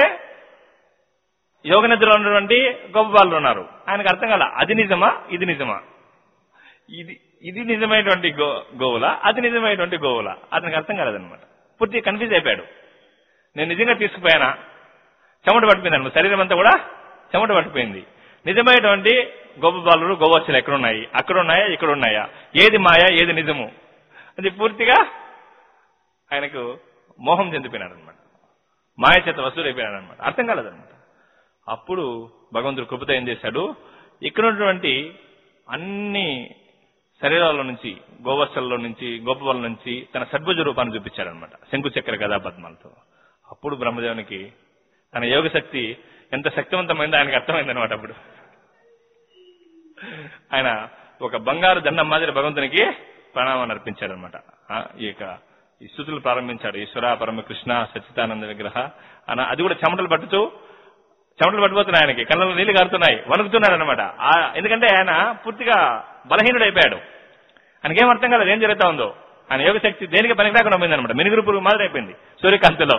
యోగ నిద్రలో ఉన్నటువంటి గోపబాలుడు ఉన్నారు ఆయనకు అర్థం కాల అది నిజమా ఇది నిజమా ఇది ఇది నిజమైనటువంటి గో గోవుల అది నిజమైనటువంటి గోవుల అతనికి అర్థం కాలేదన్నమాట పూర్తిగా కన్ఫ్యూజ్ అయిపోయాడు నేను నిజంగా తీసుకుపోయానా చెమట పట్టిపోయింది అనమాట శరీరం అంతా కూడా చెమట పట్టిపోయింది నిజమైనటువంటి గొప్ప బాలురు గోవచ్చలు ఎక్కడున్నాయి అక్కడ ఉన్నాయా ఇక్కడ ఉన్నాయా ఏది మాయ ఏది నిజము అది పూర్తిగా ఆయనకు మోహం చెందిపోయినాడు అనమాట మాయ చేత వసూలు అయిపోయినాడు అనమాట అర్థం కాలేదన్నమాట అప్పుడు భగవంతుడు కృపతో ఏం చేశాడు ఇక్కడ ఉన్నటువంటి అన్ని శరీరాల నుంచి గోవత్సల్లో నుంచి గోపవల నుంచి తన సద్భుజ రూపాన్ని చూపించాడనమాట శంకు చక్ర గదా పద్మాలతో అప్పుడు బ్రహ్మదేవునికి తన యోగ శక్తి ఎంత శక్తివంతమైందో ఆయనకు అర్థమైందనమాట అప్పుడు ఆయన ఒక బంగారు దండం మాదిరి భగవంతునికి ప్రణామాన్ని అర్పించాడనమాట ఆ, ఈ యొక్క ఈ స్థుతులు ప్రారంభించాడు ఈశ్వర పరమకృష్ణ సచ్చిదానంద విగ్రహ అన అది కూడా చెమటలు పట్టుతూ చెమటలు పట్టిపోతున్నాయి ఆయనకి కళ్ళలో నీళ్లు కారుతున్నాయి వణుకుతున్నాడు అనమాట ఎందుకంటే ఆయన పూర్తిగా బలహీనుడు అయిపోయాడు ఆయనకేం అర్థం కాలేదు ఏం జరుగుతా ఉందో ఆయన యోగ శక్తి దేనికి పనికి రాకుండా పోయింది అనమాట మినుగురు పురుగు మాదిరి అయిపోయింది సూర్యకాంతిలో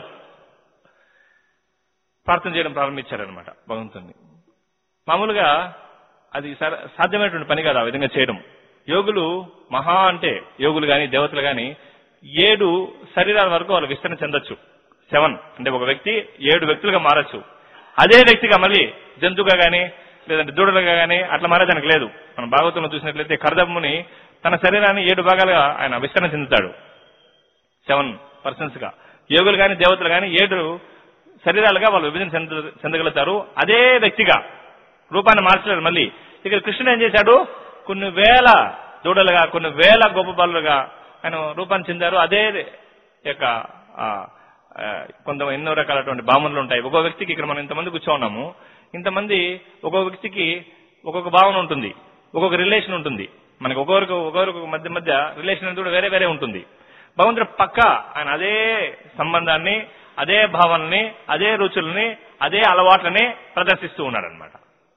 ప్రార్థన చేయడం ప్రారంభించారనమాట భగవంతుని మామూలుగా అది సర- సాధ్యమైనటువంటి పని కాదు ఆ విధంగా చేయడం యోగులు మహా అంటే యోగులు గాని దేవతలు గాని ఏడు శరీరాల వరకు వాళ్ళు విస్తరణ చెందొచ్చు సెవెన్ అంటే ఒక వ్యక్తి ఏడు వ్యక్తులుగా మారచ్చు అదే వ్యక్తిగా మళ్ళీ జంతువుగా గాని లేదంటే దూడలుగా గాని అట్లా మారేదానికి లేదు మనం భాగవతంలో చూసినట్లయితే కర్దమ్ముని తన శరీరాన్ని ఏడు భాగాలుగా ఆయన విస్తరణ చెందుతాడు సెవెన్ పర్సన్స్ గా యోగులు గాని దేవతలు గాని ఏడు శరీరాలుగా వాళ్ళు విభజన చెంద చెందగలుగుతారు అదే వ్యక్తిగా రూపాన్ని మార్చలేదు మళ్ళీ ఇక్కడ కృష్ణుడు ఏం చేశాడు కొన్ని వేల దూడలుగా కొన్ని వేల గొప్ప బాలులుగా ఆయన రూపాన్ని చెందారు అదే యొక్క ఆ, ఆ, కొంత ఎన్నో రకాలటువంటి భావనలు ఉంటాయి ఒక్కో వ్యక్తికి ఇక్కడ మనం ఇంతమంది కూర్చో ఉన్నాము ఇంతమంది ఒక్కొక్క వ్యక్తికి ఒక్కొక్క భావన ఉంటుంది ఒక్కొక్క రిలేషన్ ఉంటుంది మనకి ఒక్కొక్కరికి ఒక్కొక్కరికి మధ్య మధ్య రిలేషన్ అనేది కూడా వేరే వేరే ఉంటుంది భగవంతుడు పక్క ఆయన అదే సంబంధాన్ని అదే భావనని అదే రుచుల్ని అదే అలవాట్లని ప్రదర్శిస్తూ ఉన్నాడు అనమాట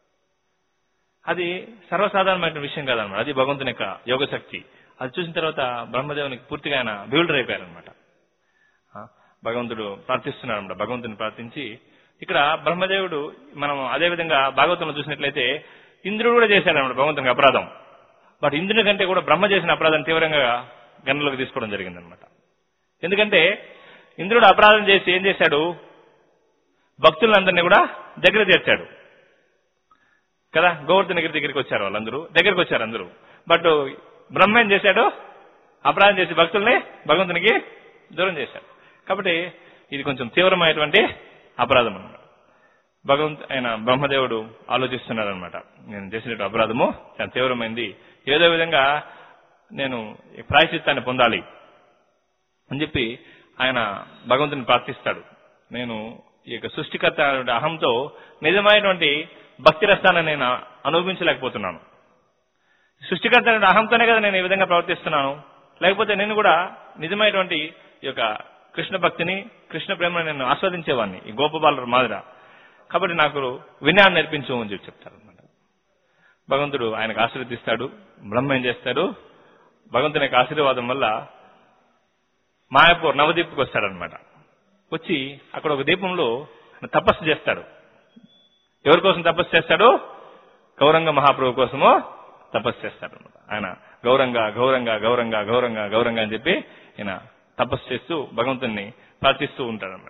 అది సర్వసాధారణమైన విషయం కాదనమాట అది భగవంతుని యొక్క యోగ శక్తి అది చూసిన తర్వాత బ్రహ్మదేవునికి పూర్తిగా ఆయన బిల్డర్ అయిపోయారనమాట భగవంతుడు ప్రార్థిస్తున్నాడు అనమాట భగవంతుని ప్రార్థించి ఇక్కడ బ్రహ్మదేవుడు మనం అదే విధంగా భాగవతంలో చూసినట్లయితే ఇంద్రుడు కూడా చేశాడు అనమాట భగవంతునికి అపరాధం బట్ ఇంద్రుని కంటే కూడా బ్రహ్మ చేసిన అపరాధం తీవ్రంగా గణలోకి తీసుకోవడం జరిగిందనమాట ఎందుకంటే ఇంద్రుడు అపరాధం చేసి ఏం చేశాడు భక్తులందరినీ కూడా దగ్గర చేర్చాడు కదా గోవర్ధన దగ్గర దగ్గరికి వచ్చారు వాళ్ళందరూ దగ్గరికి వచ్చారు అందరూ బట్ బ్రహ్మ ఏం చేశాడు అపరాధం చేసి భక్తుల్ని భగవంతునికి దూరం చేశాడు కాబట్టి ఇది కొంచెం తీవ్రమైనటువంటి అపరాధం అన్నమాట భగవంత్ ఆయన బ్రహ్మదేవుడు ఆలోచిస్తున్నాడు అనమాట నేను చేసిన అపరాధము చాలా తీవ్రమైంది ఏదో విధంగా నేను ఈ ప్రాయశ్చిత్తాన్ని పొందాలి అని చెప్పి ఆయన భగవంతుని ప్రార్థిస్తాడు నేను ఈ యొక్క సృష్టికర్త అనేటువంటి అహంతో నిజమైనటువంటి భక్తి రసాన్ని నేను అనుభవించలేకపోతున్నాను సృష్టికర్త అనే అహంతోనే కదా నేను ఈ విధంగా ప్రవర్తిస్తున్నాను లేకపోతే నేను కూడా నిజమైనటువంటి ఈ యొక్క కృష్ణ భక్తిని కృష్ణ ప్రేమను నేను ఆస్వాదించేవాడిని ఈ గోపబాలుడు మాదిర కాబట్టి నాకు వినయాన్ని నేర్పించు అని చెప్పి చెప్తారు అనమాట భగవంతుడు ఆయనకు ఆశీర్వదిస్తాడు బ్రహ్మ ఏం చేస్తాడు భగవంతుని యొక్క ఆశీర్వాదం వల్ల మాయాపూర్ నవదీప్కి వస్తాడనమాట వచ్చి అక్కడ ఒక దీపంలో ఆయన తపస్సు చేస్తాడు ఎవరి కోసం తపస్సు చేస్తాడు గౌరంగ మహాప్రభు కోసము తపస్సు చేస్తాడు అనమాట ఆయన గౌరంగా గౌరంగా గౌరంగా గౌరంగా గౌరంగా అని చెప్పి ఈయన తపస్సు చేస్తూ భగవంతుని ప్రార్థిస్తూ ఉంటాడనమాట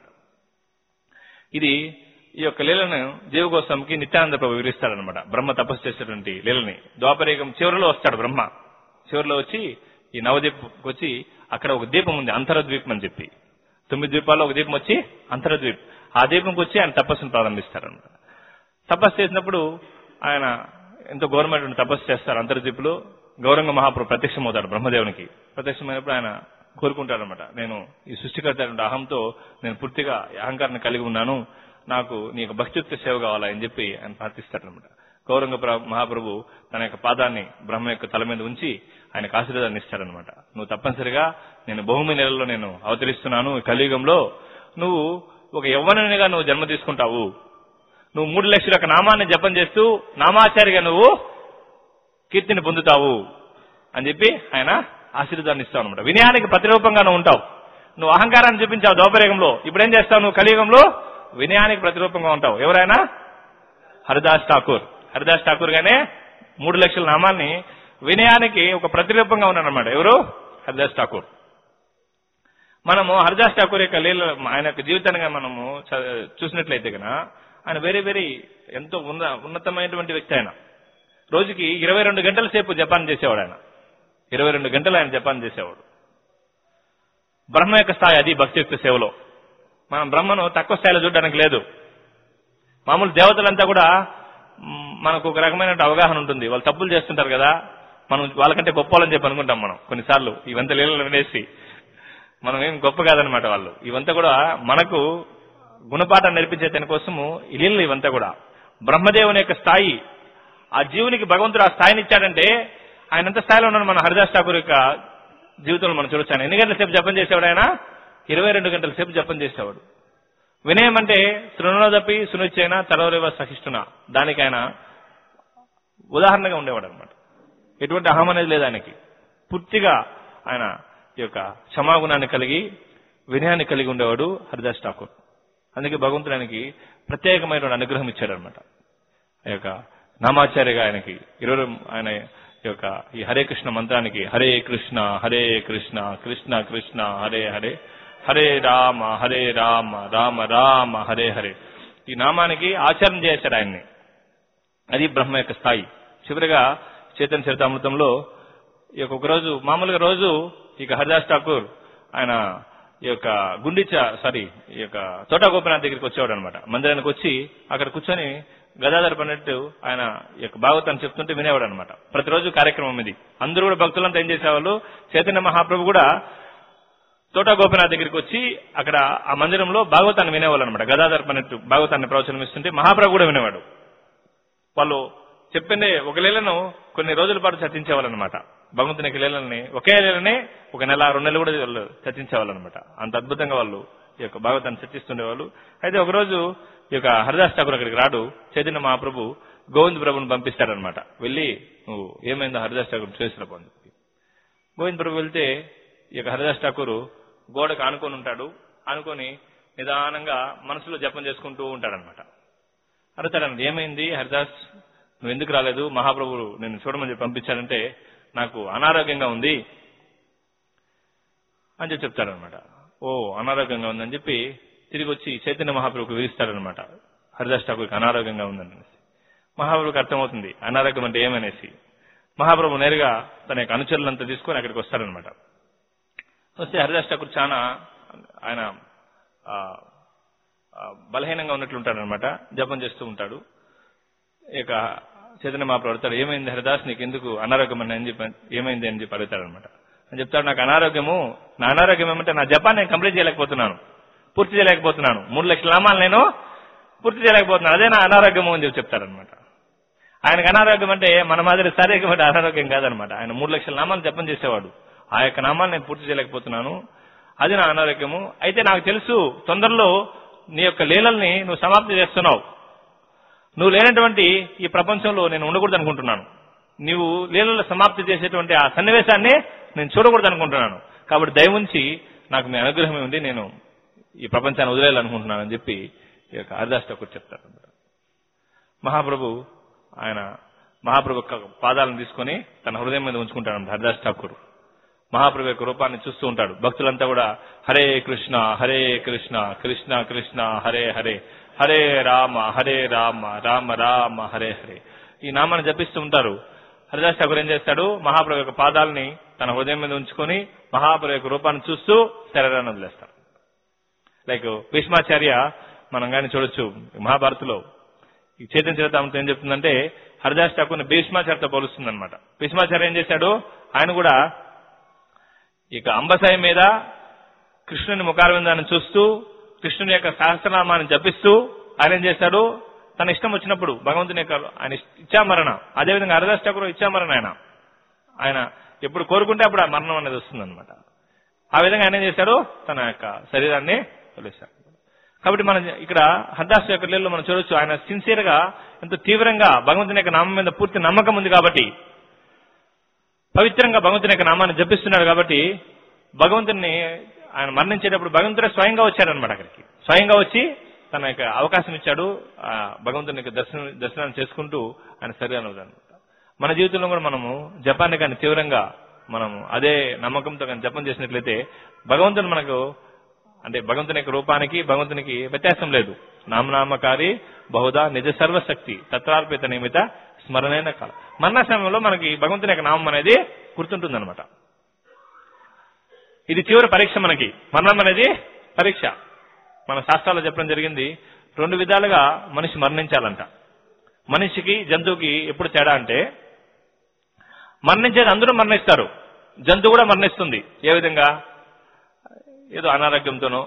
ఇది ఈ యొక్క లీలను జీవగోస్వామికి నిత్యానంద ప్రభు వివరిస్తాడనమాట బ్రహ్మ తపస్సు చేసేటువంటి లీలని ద్వాపరేగం చివరిలో వస్తాడు బ్రహ్మ చివరిలో వచ్చి ఈ నవదీప్కి వచ్చి అక్కడ ఒక దీపం ఉంది అంతరద్వీపం అని చెప్పి తొమ్మిది ద్వీపాల్లో ఒక దీపం వచ్చి అంతరద్వీప్ ఆ దీపంకి వచ్చి ఆయన తపస్సును ప్రారంభిస్తారనమాట తపస్సు చేసినప్పుడు ఆయన ఎంతో ఘోరమైనటువంటి తపస్సు చేస్తారు అంతర్దీపులో గౌరంగ మహాప్రభు ప్రత్యక్షమవుతాడు బ్రహ్మదేవునికి ప్రత్యక్షమైనప్పుడు ఆయన కోరుకుంటాడనమాట నేను ఈ సృష్టికర్త అయినటువంటి అహంతో నేను పూర్తిగా ఈ అహంకారాన్ని కలిగి ఉన్నాను నాకు నీ యొక్క భక్తియుక్త సేవ కావాలా అని చెప్పి ఆయన ప్రార్థిస్తాడనమాట గౌరంగ ప్ర- మహాప్రభు తన యొక్క పాదాన్ని బ్రహ్మ యొక్క తల మీద ఉంచి ఆయనకు ఆశీర్వాదాన్ని ఇస్తాడనమాట నువ్వు తప్పనిసరిగా నేను భూమి నెలలో నేను అవతరిస్తున్నాను ఈ కలియుగంలో నువ్వు ఒక యవ్వనునిగా నువ్వు జన్మ తీసుకుంటావు నువ్వు మూడు లక్షల యొక్క నామాన్ని జపం చేస్తూ నామాచారిగా నువ్వు కీర్తిని పొందుతావు అని చెప్పి ఆయన ఆశీర్వాదాన్ని ఇస్తావు అనమాట వినయానికి ప్రతిరూపంగా నువ్వు ఉంటావు నువ్వు అహంకారాన్ని చూపించావు దౌపరేగంలో ఇప్పుడు ఏం చేస్తావు నువ్వు కలియుగంలో వినయానికి ప్రతిరూపంగా ఉంటావు ఎవరైనా హరిదాస్ ఠాకూర్ హరిదాస్ ఠాకూర్ గానే మూడు లక్షల నామాల్ని వినయానికి ఒక ప్రతిరూపంగా ఉన్నాడనమాట ఎవరు హరిదాస్ ఠాకూర్ మనము హరిదాస్ ఠాకూర్ యొక్క లీల ఆయన యొక్క జీవితాన్ని గనుక మనము చ- చూసినట్లయితే కనుక ఆయన వెరీ వెరీ ఎంతో ఉన్న ఉన్నతమైనటువంటి వ్యక్తి ఆయన రోజుకి ఇరవై రెండు గంటల సేపు జపాన్ చేసేవాడు ఆయన ఇరవై రెండు గంటలు ఆయన జపాన్ చేసేవాడు బ్రహ్మ యొక్క స్థాయి అది భక్తి యొక్క సేవలో మనం బ్రహ్మను తక్కువ స్థాయిలో చూడడానికి లేదు మామూలు దేవతలంతా కూడా మ్, మనకు ఒక రకమైన అవగాహన ఉంటుంది వాళ్ళు తప్పులు చేస్తుంటారు కదా మనం వాళ్ళకంటే గొప్ప వాళ్ళని చెప్పి అనుకుంటాం మనం కొన్నిసార్లు ఇవంతా లీలలు వినేసి మనం ఏం గొప్ప కాదనమాట వాళ్ళు ఇవంతా కూడా మనకు గుణపాఠం నేర్పించే దాని కోసము ఈ లీలలు ఇవంతా కూడా బ్రహ్మదేవుని యొక్క స్థాయి ఆ జీవునికి భగవంతుడు ఆ స్థాయిని ఇచ్చాడంటే ఆయన ఎంత స్థాయిలో ఉన్నాడు మన హరిదాస్ ఠాకూర్ యొక్క జీవితంలో మనం చూడొచ్చు ఆయన ఎన్ని గంటల సేపు జపం చేసేవాడు ఆయన ఇరవై రెండు గంటల సేపు జపం చేసేవాడు వినయం అంటే శృణులో తప్పి సునిచ్చైన తరవరేవ సహిష్ఠున దానికి ఆయన ఉదాహరణగా ఉండేవాడు అనమాట ఎటువంటి అహం అనేది లేదు ఆయనకి పూర్తిగా ఆయన ఈ యొక్క క్షమాగుణాన్ని కలిగి వినయాన్ని కలిగి ఉండేవాడు హరిదాస్ ఠాకూర్ అందుకే భగవంతుడు ఆయనకి ప్రత్యేకమైనటువంటి అనుగ్రహం ఇచ్చాడనమాట ఆ యొక్క నామాచార్యగా ఆయనకి ఇరవై ఆయన ఈ యొక్క ఈ హరే కృష్ణ మంత్రానికి హరే కృష్ణ హరే కృష్ణ కృష్ణ కృష్ణ హరే హరే హరే రామ హరే రామ రామ రామ హరే హరే ఈ నామానికి ఆచరణ చేశాడు ఆయన్ని అది బ్రహ్మ యొక్క స్థాయి చివరిగా చైతన్య చరితామృతంలో ఈ యొక్క ఒక రోజు మామూలుగా రోజు ఇక హరిదాస్ ఠాకూర్ ఆయన ఈ యొక్క గుండిచ సారీ ఈ యొక్క తోటా గోపినాథ్ దగ్గరికి వచ్చేవాడు అనమాట మందిరానికి వచ్చి అక్కడ కూర్చొని గదాధర పన్నట్టు ఆయన ఈ యొక్క భాగవతాన్ని చెప్తుంటే వినేవాడు అనమాట ప్రతిరోజు కార్యక్రమం ఇది అందరూ కూడా భక్తులంతా ఏం చేసేవాళ్ళు చైతన్య మహాప్రభు కూడా తోటా గోపినాథ్ దగ్గరికి వచ్చి అక్కడ ఆ మందిరంలో భాగవతాన్ని వినేవాళ్ళు అనమాట గదాధర పన్నట్టు భాగవతాన్ని ప్రవచనం ఇస్తుంటే మహాప్రభు కూడా వినేవాడు వాళ్ళు చెప్పిందే ఒక లీలను కొన్ని రోజుల పాటు చర్చించేవాళ్ళనమాట భగవంతుని యొక్క లీలల్ని ఒకే లీలని ఒక నెల రెండు నెలలు కూడా వాళ్ళు చర్చించేవాళ్ళనమాట అంత అద్భుతంగా వాళ్ళు ఈ యొక్క భాగవతాన్ని చర్చిస్తుండేవాళ్ళు అయితే ఒకరోజు ఈ యొక్క హరిదాస్ ఠాకూర్ అక్కడికి రాడు చైతన్య మహాప్రభు గోవింద్ ప్రభుని పంపిస్తాడనమాట వెళ్ళి నువ్వు ఏమైందో హరిదాస్ ఠాకూర్ చేసినప్పు అని చెప్పి గోవింద్ ప్రభు వెళ్తే ఈ యొక్క హరిదాస్ ఠాకూర్ గోడకు ఆనుకొని ఉంటాడు ఆనుకొని నిదానంగా మనసులో జపం చేసుకుంటూ ఉంటాడనమాట అడుగుతాడన్నది ఏమైంది హరిదాస్ నువ్వు ఎందుకు రాలేదు మహాప్రభువు నేను చూడమని చెప్పి పంపించాడంటే నాకు అనారోగ్యంగా ఉంది అని చెప్పి చెప్తాడనమాట ఓ అనారోగ్యంగా ఉందని చెప్పి తిరిగి వచ్చి చైతన్య మహాప్రభుకు విధిస్తాడనమాట హరిదాస్ ఠాకూర్కి అనారోగ్యంగా ఉందని అనేసి మహాప్రభుకి అర్థమవుతుంది అనారోగ్యం అంటే ఏమనేసి మహాప్రభు నేరుగా తన యొక్క అనుచరులంతా తీసుకొని అక్కడికి వస్తాడనమాట వస్తే హరిదాస్ ఠాకూర్ చాలా ఆయన ఆ, ఆ, బలహీనంగా ఉన్నట్లుంటాడనమాట జపం చేస్తూ ఉంటాడు ఇక చైతన్య మహాప్రభు అడుగుతాడు ఏమైంది హరిదాస్ నీకు ఎందుకు అనారోగ్యం అని చెప్పి ఏమైంది అని చెప్పి అడుగుతాడనమాట అని చెప్తాడు నాకు అనారోగ్యము నా అనారోగ్యం ఏమంటే నా జపాన్ నేను కంప్లీట్ చేయలేకపోతున్నాను పూర్తి చేయలేకపోతున్నాను మూడు లక్షల నామాలు నేను పూర్తి చేయలేకపోతున్నాను అదే నా అనారోగ్యము అని చెప్పి చెప్తాడనమాట ఆయనకు అనారోగ్యం అంటే మన మాదిరి శారీరకమైన అనారోగ్యం కాదనమాట ఆయన మూడు లక్షల నామాలు జపం చేసేవాడు ఆ యొక్క నామాలు నేను పూర్తి చేయలేకపోతున్నాను అది నా అనారోగ్యము అయితే నాకు తెలుసు తొందరలో నీ యొక్క లీలల్ని నువ్వు సమాప్తి చేస్తున్నావు నువ్వు లేనటువంటి ఈ ప్రపంచంలో నేను ఉండకూడదు అనుకుంటున్నాను నీవు లీలల సమాప్తి చేసేటువంటి ఆ సన్నివేశాన్ని నేను చూడకూడదు అనుకుంటున్నాను కాబట్టి దయవుంచి నాకు మీ అనుగ్రహం ఉంది నేను ఈ ప్రపంచాన్ని వదిలేయాలనుకుంటున్నాను అని చెప్పి ఈ యొక్క హరిదాస్ ఠాకూర్ చెప్తారు మహాప్రభు ఆయన మహాప్రభు యొక్క పాదాలను తీసుకొని తన హృదయం మీద ఉంచుకుంటాడు హరిదాస్ ఠాకూర్ మహాప్రభు యొక్క రూపాన్ని చూస్తూ ఉంటాడు భక్తులంతా కూడా హరే కృష్ణ హరే కృష్ణ కృష్ణ కృష్ణ హరే హరే హరే రామ హరే రామ రామ రామ హరే హరే ఈ నామాన్ని జపిస్తూ ఉంటారు హరిదాస్ ఠాకూర్ ఏం చేస్తాడు మహాప్రభు యొక్క పాదాలని తన హృదయం మీద ఉంచుకొని మహాప్రభు యొక్క రూపాన్ని చూస్తూ శరీరాన్ని వదిలేస్తాడు లైక్ భీష్మాచార్య మనం కానీ చూడొచ్చు మహాభారత్లో ఈ చైతన్య చరితామృతం ఏం చెప్తుందంటే హరిదాస్ ఠాకూర్ని భీష్మాచార్యతో పోలుస్తుంది అనమాట భీష్మాచార్య ఏం చేశాడు ఆయన కూడా ఇక అంబసాయి మీద కృష్ణుని ముఖారవిందాన్ని చూస్తూ కృష్ణుని యొక్క సహస్రనామాన్ని జపిస్తూ ఆయన ఏం చేశాడు తన ఇష్టం వచ్చినప్పుడు భగవంతుని యొక్క ఆయన ఇచ్చామరణ అదేవిధంగా హరిదాస్ ఠాకూర్ ఇచ్చామరణ ఆయన ఆయన ఎప్పుడు కోరుకుంటే అప్పుడు ఆ మరణం అనేది వస్తుందన్నమాట ఆ విధంగా ఆయన ఏం చేశాడు తన యొక్క శరీరాన్ని వదిలేశాడు కాబట్టి మనం ఇక్కడ హరిదాస్ యొక్క లీలలో మనం చూడొచ్చు ఆయన సిన్సియర్ గా ఎంతో తీవ్రంగా భగవంతుని యొక్క నామం మీద పూర్తి నమ్మకం ఉంది కాబట్టి పవిత్రంగా భగవంతుని యొక్క నామాన్ని జపిస్తున్నాడు కాబట్టి భగవంతుని ఆయన మరణించేటప్పుడు భగవంతుడే స్వయంగా వచ్చాడనమాట అక్కడికి స్వయంగా వచ్చి తన యొక్క అవకాశం ఇచ్చాడు ఆ భగవంతుని యొక్క దర్శనం దర్శనాన్ని చేసుకుంటూ ఆయన శరీరాన్ని వదలనమాట మన జీవితంలో కూడా మనము జపాన్ని కానీ తీవ్రంగా మనం అదే నమ్మకంతో కానీ జపం చేసినట్లయితే భగవంతుడు మనకు అంటే భగవంతుని యొక్క రూపానికి భగవంతునికి వ్యత్యాసం లేదు నామనామకారి బహుదా నిజ సర్వశక్తి తత్వార్పిత నిమిత స్మరణైన కాలం మరణ సమయంలో మనకి భగవంతుని యొక్క నామం అనేది గుర్తుంటుందన్నమాట ఇది చివరి పరీక్ష మనకి మరణం అనేది పరీక్ష మన శాస్త్రాల్లో చెప్పడం జరిగింది రెండు విధాలుగా మనిషి మరణించాలంట మనిషికి జంతువుకి ఎప్పుడు తేడా అంటే మరణించేది అందరూ మరణిస్తారు జంతువు కూడా మరణిస్తుంది ఏ విధంగా ఏదో అనారోగ్యంతోనో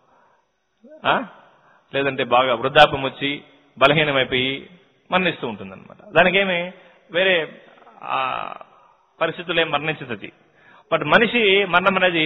ఆ? లేదంటే బాగా వృద్ధాప్యం వచ్చి బలహీనమైపోయి మరణిస్తూ ఉంటుంది అనమాట దానికి ఏమి వేరే ఆ, పరిస్థితులు ఏం మరణించదు బట్ మనిషి మరణం అనేది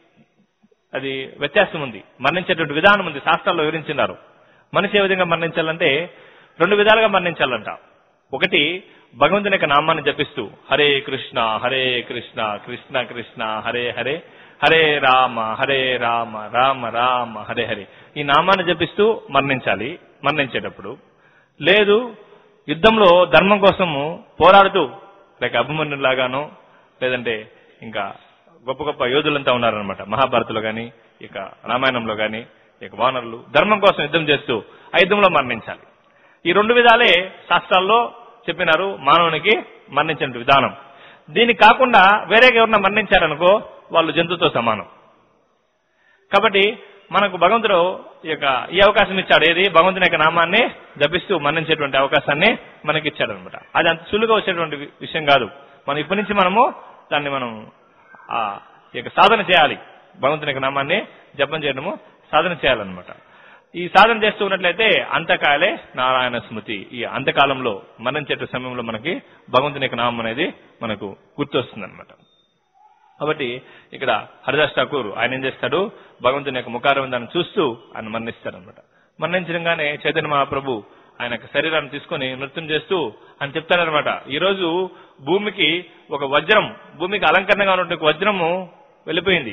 అది వ్యత్యాసం ఉంది మరణించేటువంటి విధానం ఉంది శాస్త్రాల్లో వివరించినారు మనిషి ఏ విధంగా మరణించాలంటే రెండు విధాలుగా మరణించాలంట ఒకటి భగవంతుని యొక్క నామాన్ని జపిస్తూ హరే కృష్ణ హరే కృష్ణ కృష్ణ కృష్ణ హరే హరే హరే రామ హరే రామ రామ రామ హరే హరే ఈ నామాన్ని జపిస్తూ మరణించాలి మరణించేటప్పుడు లేదు యుద్ధంలో ధర్మం కోసము పోరాడుతూ లేక అభిమన్యులాగానో లేదంటే ఇంకా గొప్ప గొప్ప యోధులంతా ఉన్నారనమాట మహాభారత్లో గాని ఇక రామాయణంలో గాని ఇక వానరులు ధర్మం కోసం యుద్ధం చేస్తూ ఆ యుద్ధంలో మరణించాలి ఈ రెండు విధాలే శాస్త్రాల్లో చెప్పినారు మానవునికి మరణించిన విధానం దీనికి కాకుండా వేరేగా ఎవరన్నా మరణించారనుకో వాళ్ళు జంతువుతో సమానం కాబట్టి మనకు భగవంతుడు ఈ యొక్క ఈ అవకాశం ఇచ్చాడు ఏది భగవంతుని యొక్క నామాన్ని జపిస్తూ మరణించేటువంటి అవకాశాన్ని మనకి ఇచ్చాడు అనమాట అది అంత సులువుగా వచ్చేటువంటి వి- విషయం కాదు మనం ఇప్పటి నుంచి మనము దాన్ని మనం ఆ ఈ యొక్క సాధన చేయాలి భగవంతుని యొక్క నామాన్ని జపం చేయడము సాధన చేయాలన్నమాట ఈ సాధన చేస్తూ ఉన్నట్లయితే అంతకాలే నారాయణ స్మృతి ఈ అంతకాలంలో మరణించే సమయంలో మనకి భగవంతుని యొక్క నామం అనేది మనకు గుర్తొస్తుంది అనమాట కాబట్టి ఇక్కడ హరిదాస్ ఠాకూర్ ఆయన ఏం చేస్తాడు భగవంతుని యొక్క ముఖారవిందాన్ని చూస్తూ ఆయన మరణిస్తాడనమాట మరణించగానే చైతన్య మహాప్రభు ఆయన యొక్క శరీరాన్ని తీసుకొని నృత్యం చేస్తూ ఆయన చెప్తాడనమాట ఈ రోజు భూమికి ఒక వజ్రం భూమికి అలంకరణగా ఉన్నటువంటి ఒక వజ్రము వెళ్ళిపోయింది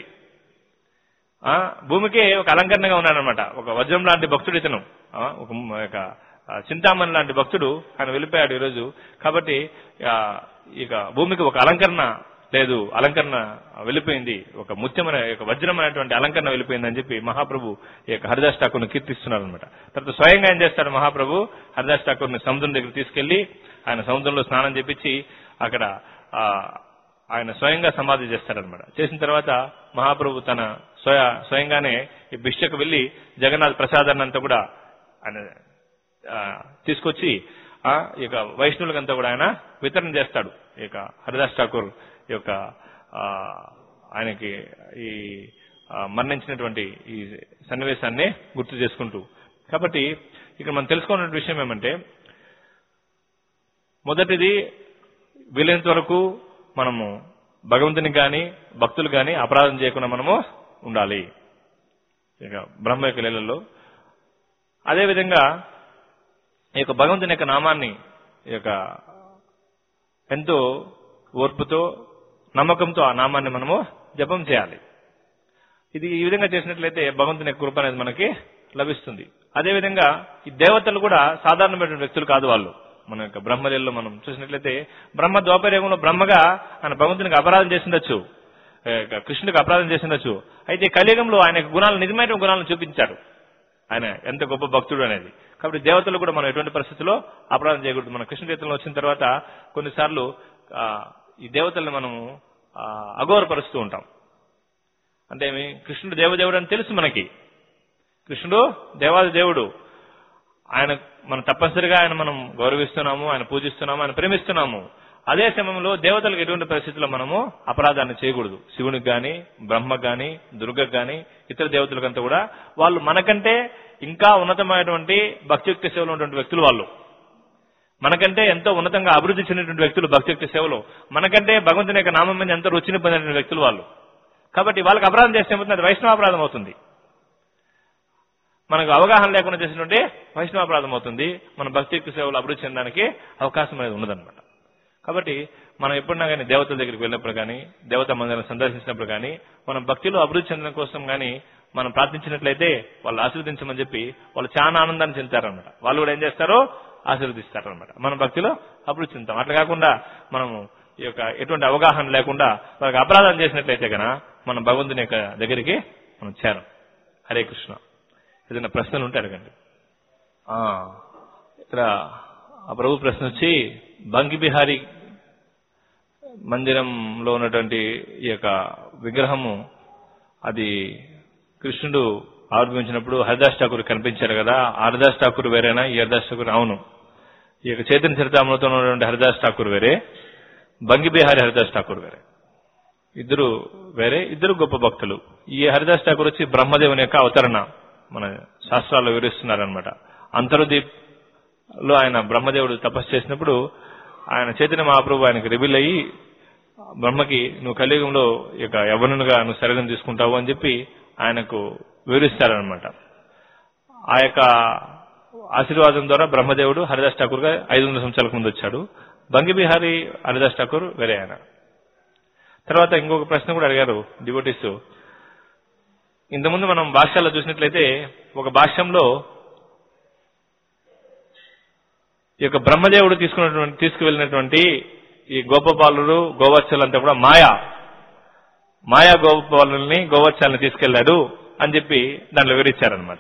ఆ భూమికి ఒక అలంకరణగా ఉన్నాడనమాట ఒక వజ్రం లాంటి భక్తుడు ఇతను ఆ, ఒక మ- ఒక ఆ, చింతామణి లాంటి భక్తుడు ఆయన వెళ్ళిపోయాడు ఈరోజు కాబట్టి ఆ, ఇక భూమికి ఒక అలంకరణ లేదు అలంకరణ వెళ్ళిపోయింది ఒక ముత్యమైన ఒక వజ్రం అనేటువంటి అలంకరణ వెళ్ళిపోయింది అని చెప్పి మహాప్రభు ఈ యొక్క హరిదాస్ ఠాకూర్ని కీర్తిస్తున్నారు అనమాట తర్వాత స్వయంగా ఏం చేస్తాడు మహాప్రభు హరిదాస్ ఠాకూర్ని సముద్రం దగ్గర తీసుకెళ్లి ఆయన సముద్రంలో స్నానం చేపించి అక్కడ ఆ, ఆయన స్వయంగా సమాధి చేస్తాడనమాట చేసిన తర్వాత మహాప్రభు తన స్వయ స్వయంగానే ఈ భిక్షకు వెళ్లి జగన్నాథ్ ప్రసాదాన్ని అంతా కూడా ఆయన ఆ, తీసుకొచ్చి ఆ ఈ యొక్క వైష్ణవులకంతా కూడా ఆయన వితరణ చేస్తాడు ఈ యొక్క హరిదాస్ ఠాకూర్ ఈ యొక్క ఆ, ఆయనకి ఈ ఆ, మరణించినటువంటి ఈ సన్నివేశాన్ని గుర్తు చేసుకుంటూ కాబట్టి ఇక్కడ మనం తెలుసుకున్న విషయం ఏమంటే మొదటిది వీలైనంత వరకు మనము భగవంతుని గాని భక్తులు గాని అపరాధం చేయకుండా మనము ఉండాలి ఇక బ్రహ్మ యొక్క లీలల్లో అదేవిధంగా ఈ యొక్క భగవంతుని యొక్క నామాన్ని ఈ యొక్క ఎంతో ఓర్పుతో నమ్మకంతో ఆ నామాన్ని మనము జపం చేయాలి ఇది ఈ విధంగా చేసినట్లయితే భగవంతుని యొక్క కృప అనేది మనకి లభిస్తుంది అదేవిధంగా ఈ దేవతలు కూడా సాధారణమైనటువంటి వ్యక్తులు కాదు వాళ్ళు మన యొక్క బ్రహ్మలీలలో మనం చూసినట్లయితే బ్రహ్మ ద్వాపరయుగంలో బ్రహ్మగా ఆయన భగవంతునికి అపరాధం చేసిండొచ్చు ఏ, ఇక కృష్ణుడికి అపరాధం చేసిండొచ్చు అయితే కలియుగంలో ఆయన యొక్క గుణాలు నిజమైన గుణాలను చూపించాడు ఆయన ఎంత గొప్ప భక్తుడు అనేది కాబట్టి దేవతలు కూడా మనం ఎటువంటి పరిస్థితుల్లో అపరాధం చేయకూడదు మన కృష్ణ చైతన్యం వచ్చిన తర్వాత కొన్నిసార్లు ఆ, ఈ దేవతల్ని మనము ఆ, అగౌరవపరుస్తూ ఉంటాం అంటే ఏమి కృష్ణుడు దేవదేవుడు అని తెలుసు మనకి కృష్ణుడు దేవాది దేవుడు ఆయన మనం తప్పనిసరిగా ఆయన మనం గౌరవిస్తున్నాము ఆయన పూజిస్తున్నాము ఆయన ప్రేమిస్తున్నాము అదే సమయంలో దేవతలకు ఎటువంటి పరిస్థితుల్లో మనము అపరాధాన్ని చేయకూడదు శివునికి గాని బ్రహ్మకు గాని దుర్గకు గాని ఇతర దేవతలకంతా కూడా వాళ్ళు మనకంటే ఇంకా ఉన్నతమైనటువంటి భక్తియుక్త సేవలో ఉన్నటువంటి వ్యక్తులు వాళ్ళు మనకంటే ఎంతో ఉన్నతంగా అభివృద్ధి చెందినటువంటి వ్యక్తులు భక్తియుక్త సేవలో మనకంటే భగవంతుని యొక్క నామం మీద ఎంతో రుచిని పొందినటువంటి వ్యక్తులు వాళ్ళు కాబట్టి వాళ్ళకి అపరాధం చేస్తే ఏమవుతుంది అది వైష్ణవ అపరాధం అవుతుంది మనకు అవగాహన లేకుండా చేసినట్టే వైష్ణవాపరాధం అవుతుంది మన భక్తియుక్త సేవలు అభివృద్ధి చెందడానికి అవకాశం అనేది ఉండదన్నమాట కాబట్టి మనం ఎప్పుడన్నా కానీ దేవతల దగ్గరికి వెళ్ళినప్పుడు కానీ దేవత మందిరాన్ని సందర్శించినప్పుడు కానీ మనం భక్తిలో అభివృద్ధి చెందడం కోసం కానీ మనం ప్రార్థించినట్లయితే వాళ్ళు ఆశీర్వదించమని చెప్పి వాళ్ళు చాలా ఆనందాన్ని చెందుతారనమాట వాళ్ళు కూడా ఏం చేస్తారో ఆశీర్వదిస్తారనమాట మన భక్తిలో అభివృద్ధి చెందుతాం అట్లా కాకుండా మనము ఈ యొక్క ఎటువంటి అవగాహన లేకుండా వాళ్ళకి అపరాధం చేసినట్లయితే గన మనం భగవంతుని యొక్క దగ్గరికి మనం చేరం హరే కృష్ణ ఏదైనా ప్రశ్నలు ఉంటే అడగండి ఆ, ఇక్కడ ఆ ప్రభు ప్రశ్న వచ్చి బంకి బిహారీ మందిరంలో ఉన్నటువంటి ఈ యొక్క విగ్రహము అది కృష్ణుడు ఆవిర్భవించినప్పుడు హరిదాస్ ఠాకూర్ కనిపించారు కదా ఆ హరిదాస్ ఠాకూర్ వేరేనా ఈ హరిదాస్ ఠాకూర్ అవును ఈ యొక్క చైతన్య చరితామృతంలో ఉన్నటువంటి హరిదాస్ ఠాకూర్ వేరే బంగి బిహారీ హరిదాస్ ఠాకూర్ వేరే ఇద్దరు వేరే ఇద్దరు గొప్ప భక్తులు ఈ హరిదాస్ ఠాకూర్ వచ్చి బ్రహ్మదేవుని యొక్క అవతరణ మన శాస్త్రాల్లో వివరిస్తున్నారనమాట అంతర్దీప్ లో ఆయన బ్రహ్మదేవుడు తపస్సు చేసినప్పుడు ఆయన చైతన్య మహాప్రభు ఆయనకు రిబిల్ అయ్యి బ్రహ్మకి నువ్వు కలియుగంలో ఈ యొక్క యవనునిగా నువ్వు శరీరం తీసుకుంటావు అని చెప్పి ఆయనకు వివరిస్తారనమాట ఆ యొక్క ఆశీర్వాదం ద్వారా బ్రహ్మదేవుడు హరిదాస్ ఠాకూర్ గా ఐదు వందల సంవత్సరాలకు ముందు వచ్చాడు బంగి బిహారీ హరిదాస్ ఠాకూర్ వేరే ఆయన తర్వాత ఇంకొక ప్రశ్న కూడా అడిగారు డివోటీస్ ఇంతకుముందు మనం భాష్యాల్లో చూసినట్లయితే ఒక భాష్యంలో ఈ యొక్క బ్రహ్మదేవుడు తీసుకున్నటువంటి తీసుకువెళ్ళినటువంటి ఈ గోపబాలుడు గోవత్సలంతా కూడా మాయా మాయా గోపబాలుల్ని గోవత్సల్ని తీసుకెళ్లాడు అని చెప్పి దాంట్లో వివరించారనమాట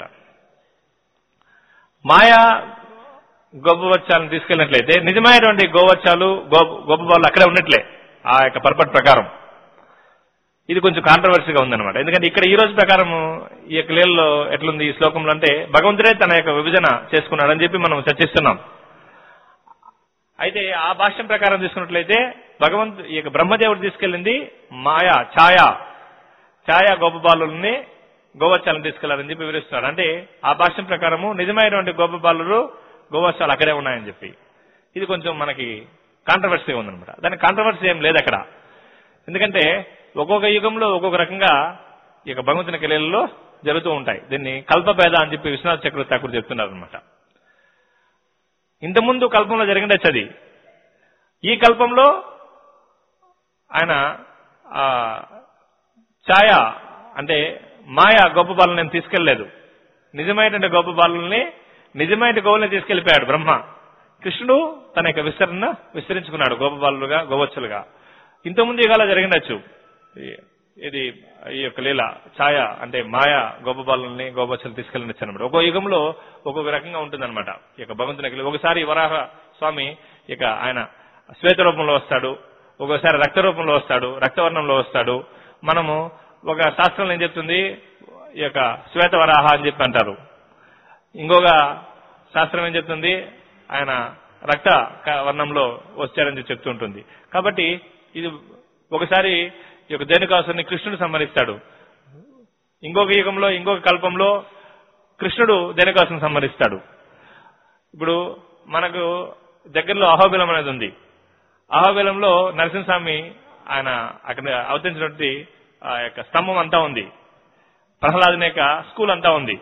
మాయా గోపవత్సాలను తీసుకెళ్ళినట్లయితే నిజమైనటువంటి గోవత్సాలు గోపబాలు అక్కడే ఉన్నట్లే ఆ యొక్క పర్పట్ ప్రకారం ఇది కొంచెం కాంట్రవర్సీగా ఉందన్నమాట ఎందుకంటే ఇక్కడ ఈ రోజు ప్రకారం ఈ యొక్క లీలలో ఎట్లుంది ఈ శ్లోకంలో అంటే భగవంతుడే తన యొక్క విభజన చేసుకున్నాడని చెప్పి మనం చర్చిస్తున్నాం అయితే ఆ భాష్యం ప్రకారం తీసుకున్నట్లయితే భగవంతు ఈ యొక్క బ్రహ్మదేవుడు తీసుకెళ్ళింది మాయా ఛాయ ఛాయ గోపబాలుల్ని గోవత్సాలను తీసుకెళ్లారని చెప్పి వివరిస్తున్నారు అంటే ఆ భాష్యం ప్రకారము నిజమైనటువంటి గోపబాలు గోవత్సాలు అక్కడే ఉన్నాయని చెప్పి ఇది కొంచెం మనకి కాంట్రవర్సీ ఉందన్నమాట దానికి కాంట్రవర్సీ ఏం లేదు అక్కడ ఎందుకంటే ఒక్కొక్క యుగంలో ఒక్కొక్క రకంగా ఈ యొక్క భగవంతుని కెలీలలో జరుగుతూ ఉంటాయి దీన్ని కల్పభేద అని చెప్పి విశ్వనాథ్ చక్రవర్తి ఠాకూర్ చెప్తున్నారు అనమాట ఇంతకుముందు కల్పంలో జరిగిండొచ్చు అది ఈ కల్పంలో ఆయన ఆ ఛాయ అంటే మాయ గొప్ప బాలను నేను తీసుకెళ్లేదు నిజమైనటువంటి గొప్ప బాలని నిజమైన గోవుల్ని తీసుకెళ్లిపోయాడు బ్రహ్మ కృష్ణుడు తన యొక్క విస్తరణ విస్తరించుకున్నాడు గోపబాలుగా గోవచ్చులుగా ఇంతకుముందు యుగాలో జరిగిండొచ్చు ఈ- ఇది ఈ యొక్క లీల ఛాయ అంటే మాయ గోపబాలని గోవచ్చలు తీసుకెళ్ళినచ్చు అనమాట ఒక్కో యుగంలో ఒక్కొక్క రకంగా ఉంటుందన్నమాట ఈ యొక్క భగవంతునికి ఒకసారి వరాహ స్వామి ఇక ఆయన శ్వేత రూపంలో వస్తాడు ఒక్కోసారి రక్త రూపంలో వస్తాడు రక్తవర్ణంలో వస్తాడు మనము ఒక శాస్త్రంలో ఏం చెప్తుంది ఈ యొక్క శ్వేత వరాహ అని చెప్పి అంటారు ఇంకొక శాస్త్రం ఏం చెప్తుంది ఆయన రక్త క- వర్ణంలో వచ్చారని చెప్పి చెప్తుంటుంది కాబట్టి ఇది ఒకసారి ఈ యొక్క ధేనుకాసుని కృష్ణుడు సంహరిస్తాడు ఇంకొక యుగంలో ఇంకొక కల్పంలో కృష్ణుడు ధేనుకాసుని సంహరిస్తాడు ఇప్పుడు మనకు దగ్గరలో అహోబిలం అనేది ఉంది అహోబిలంలో నరసింహస్వామి ఆయన అక్కడ అవతరించినటువంటి ఆ యొక్క స్తంభం అంతా ఉంది ప్రహ్లాదుని యొక్క స్కూల్ అంతా ఉంది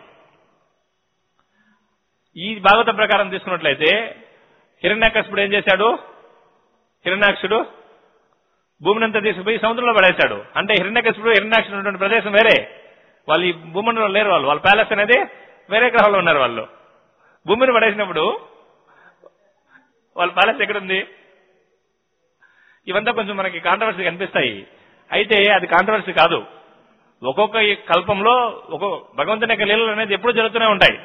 ఈ భాగవత ప్రకారం తీసుకున్నట్లయితే హిరణ్యాకశుడు ఏం చేశాడు హిరణ్యాక్షుడు భూమిని అంతా తీసుకుపోయి సముద్రంలో పడేశాడు అంటే హిరణ్యకశుడు హిరణ్యాక్షుడు ఉన్నటువంటి ప్రదేశం వేరే వాళ్ళు ఈ భూమండలంలో లేరు వాళ్ళు వాళ్ళ ప్యాలెస్ అనేది వేరే గ్రహంలో ఉన్నారు వాళ్ళు భూమిని పడేసినప్పుడు వాళ్ళ ప్యాలెస్ ఎక్కడుంది ఇవంతా కొంచెం మనకి కాంట్రవర్సీ కనిపిస్తాయి అయితే అది కాంట్రవర్సీ కాదు ఒక్కొక్క ఈ కల్పంలో ఒక్కొక్క భగవంతుని యొక్క లీలలు అనేది ఎప్పుడూ జరుగుతూనే ఉంటాయి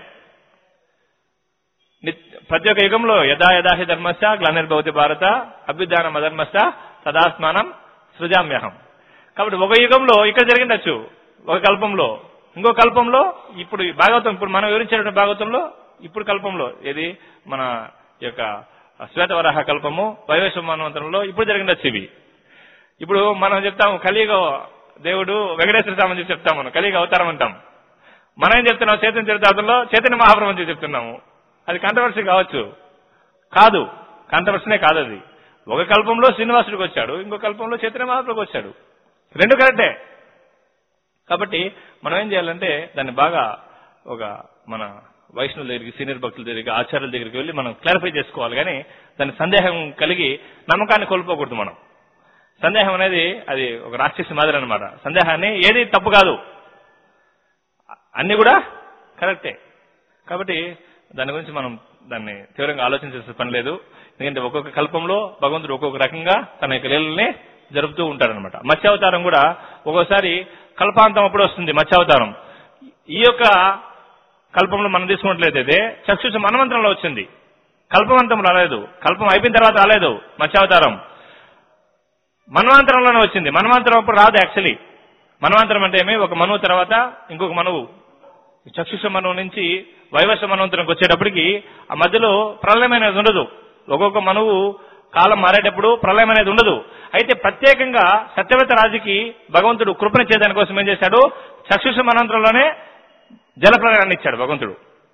నిత్- ప్రతి ఒక్క యుగంలో యథా యథా హి ధర్మశ్చ గ్లానిర్భవతి భారత అభ్యుద్ధానం అధర్మశ్చ తదాస్మానం సృజామ్యహం కాబట్టి ఒక యుగంలో ఇక్కడ జరిగిండొచ్చు ఒక కల్పంలో ఇంకో కల్పంలో ఇప్పుడు ఈ భాగవతం ఇప్పుడు మనం వివరించినటువంటి భాగవతంలో ఇప్పుడు కల్పంలో ఏది మన యొక్క శ్వేతవరాహ కల్పము వైవేశ్వ మన్వంతరంలో ఇప్పుడు జరిగిండొచ్చు ఇవి ఇప్పుడు మనం చెప్తాము కలియుగ దేవుడు వెంకటేశ్వర స్వామి అని చెప్పి చెప్తాం మనం కలియుగ అవతారం అంటాం మనం ఏం చెప్తున్నాం చైతన్య చరితార్థంలో చైతన్య మహాప్రభు అని చెప్పి చెప్తున్నాము అది కంట్రవర్సీ కావచ్చు కాదు కంట్రవర్సీనే కాదు అది ఒక కల్పంలో శ్రీనివాసుడికి వచ్చాడు ఇంకో కల్పంలో చైతన్య మహాప్రభుకి వచ్చాడు రెండు కరెక్టే కాబట్టి మనం ఏం చేయాలంటే దాన్ని బాగా ఒక మన వైష్ణవుల దగ్గరికి సీనియర్ భక్తుల దగ్గరికి ఆచార్యుల దగ్గరికి వెళ్ళి మనం క్లారిఫై చేసుకోవాలి కానీ దాని సందేహం కలిగి నమ్మకాన్ని కోల్పోకూడదు మనం సందేహం అనేది అది ఒక రాక్షసి మాదిరి అనమాట సందేహాన్ని ఏది తప్పు కాదు అన్ని కూడా కరెక్టే కాబట్టి దాని గురించి మనం దాన్ని తీవ్రంగా ఆలోచించాల్సిన పని లేదు ఎందుకంటే ఒక్కొక్క కల్పంలో భగవంతుడు ఒక్కొక్క రకంగా తన యొక్క లీలల్ని జరుపుతూ ఉంటారనమాట మత్స్యావతారం కూడా ఒక్కోసారి కల్పాంతం అప్పుడు వస్తుంది మత్స్యావతారం ఈ యొక్క కల్పంలో మనం తీసుకున్నట్లయితే చక్షుష మనమంత్రంలో వచ్చింది కల్పవంతం రాలేదు కల్పం అయిపోయిన తర్వాత రాలేదు మత్స్యావతారం మన్వాంతరంలోనే వచ్చింది మన్వాంతరం అప్పుడు రాదు యాక్చువల్లీ మన్వాంతరం అంటే ఏమి ఒక మనువు తర్వాత ఇంకొక మనువు చక్షుష మనువు నుంచి వైవస్వ మన్వంతరంకి వచ్చేటప్పటికి ఆ మధ్యలో ప్రళయం అనేది ఉండదు ఒక్కొక్క మనువు కాలం మారేటప్పుడు ప్రళయం అనేది ఉండదు అయితే ప్రత్యేకంగా సత్యవత రాజుకి భగవంతుడు కృపణ చేయడానికి కోసం ఏం చేశాడు చక్షుష మనంతరంలోనే జలప్రలయాన్ని ఇచ్చాడు భగవంతుడు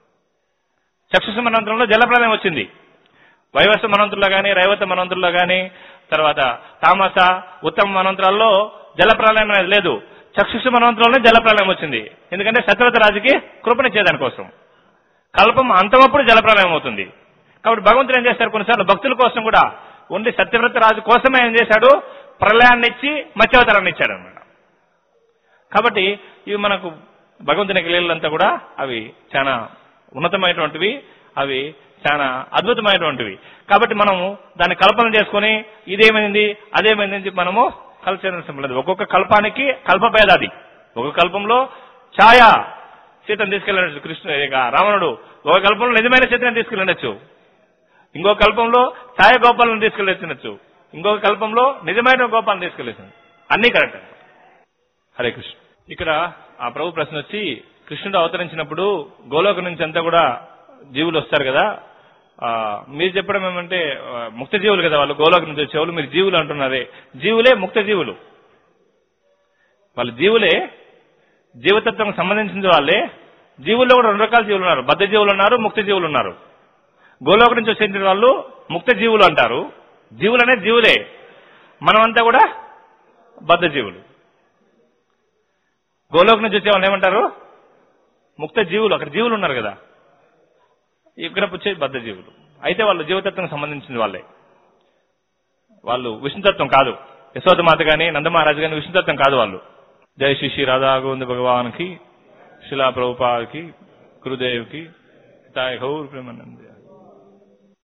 చక్షుష మనంతరంలో జలప్రలయం వచ్చింది వైవస్వ మనంతుల్లో గాని రైవత మనంతుల్లో గాని తర్వాత తామస ఉత్తమ మనంతరాల్లో జలప్రలయం అనేది లేదు చక్షుష మనంతరంలోనే జలప్రలయం వచ్చింది ఎందుకంటే సత్యవత రాజుకి కృపణ చేయడానికి కోసం కల్పం అంతమప్పుడు జలప్రలయం అవుతుంది కాబట్టి భగవంతుడు ఏం చేశారు కొన్నిసార్లు భక్తుల కోసం కూడా ఓన్లీ సత్యవ్రత రాజు కోసమే ఏం చేశాడు ప్రళయాన్ని ఇచ్చి మత్స్యావతారాన్ని ఇచ్చాడు అనమాట కాబట్టి ఇవి మనకు భగవంతుని లీలలంతా కూడా అవి చాలా ఉన్నతమైనటువంటివి అవి చాలా అద్భుతమైనటువంటివి కాబట్టి మనము దాన్ని కల్పన చేసుకుని ఇదేమైంది అదేమైంది అని చెప్పి మనము కల్చర్ లేదు ఒక్కొక్క కల్పానికి కల్పభేదాది ఒక కల్పంలో ఛాయ సీతను తీసుకెళ్ళచ్చు కృష్ణ ఇక రావణుడు ఒక కల్పంలో నిజమైన సీతను తీసుకెళ్ళచ్చు ఇంకో కల్పంలో ఛాయ గోపాలను తీసుకెళ్ళచ్చు ఇంకొక కల్పంలో నిజమైన గోపాలను తీసుకెళ్ళచ్చు అన్ని కరెక్ట్ హరే కృష్ణ ఇక్కడ ఆ ప్రభు ప్రశ్న వచ్చి కృష్ణుడు అవతరించినప్పుడు గోలోక నుంచి అంతా కూడా జీవులు వస్తారు కదా ఆ, మీరు చెప్పడం ఏమంటే ఆ, ముక్త జీవులు కదా వాళ్ళు గోలోక నుంచి వచ్చేవాళ్ళు మీరు జీవులు అంటున్నారే జీవులే ముక్త జీవులు వాళ్ళు జీవులే జీవతత్వం సంబంధించిన వాళ్ళే జీవుల్లో కూడా రెండు రకాల జీవులు ఉన్నారు బద్ధ జీవులు ఉన్నారు ముక్త జీవులు ఉన్నారు గోలోక నుంచి వచ్చే వాళ్ళు ముక్త జీవులు అంటారు జీవులు అనేది జీవులే మనమంతా కూడా బద్ధ జీవులు గోలోక నుంచి వచ్చే వాళ్ళు ఏమంటారు ముక్త జీవులు అక్కడ జీవులు ఉన్నారు కదా ఇక్కడ వచ్చే బద్ధ జీవులు అయితే వాళ్ళు జీవతత్వం సంబంధించిన వాళ్ళే వాళ్ళు విష్ణుతత్వం కాదు యశోదమాత గాని నందమహారాజు గాని విష్ణుతత్వం కాదు వాళ్ళు జై శ్రీ శ్రీ రాధా గోవింద భగవాన్ కి శిలా ప్రభుపాకి గురుదేవ్ కి తాయ్ గౌర్ ప్రేమానంద్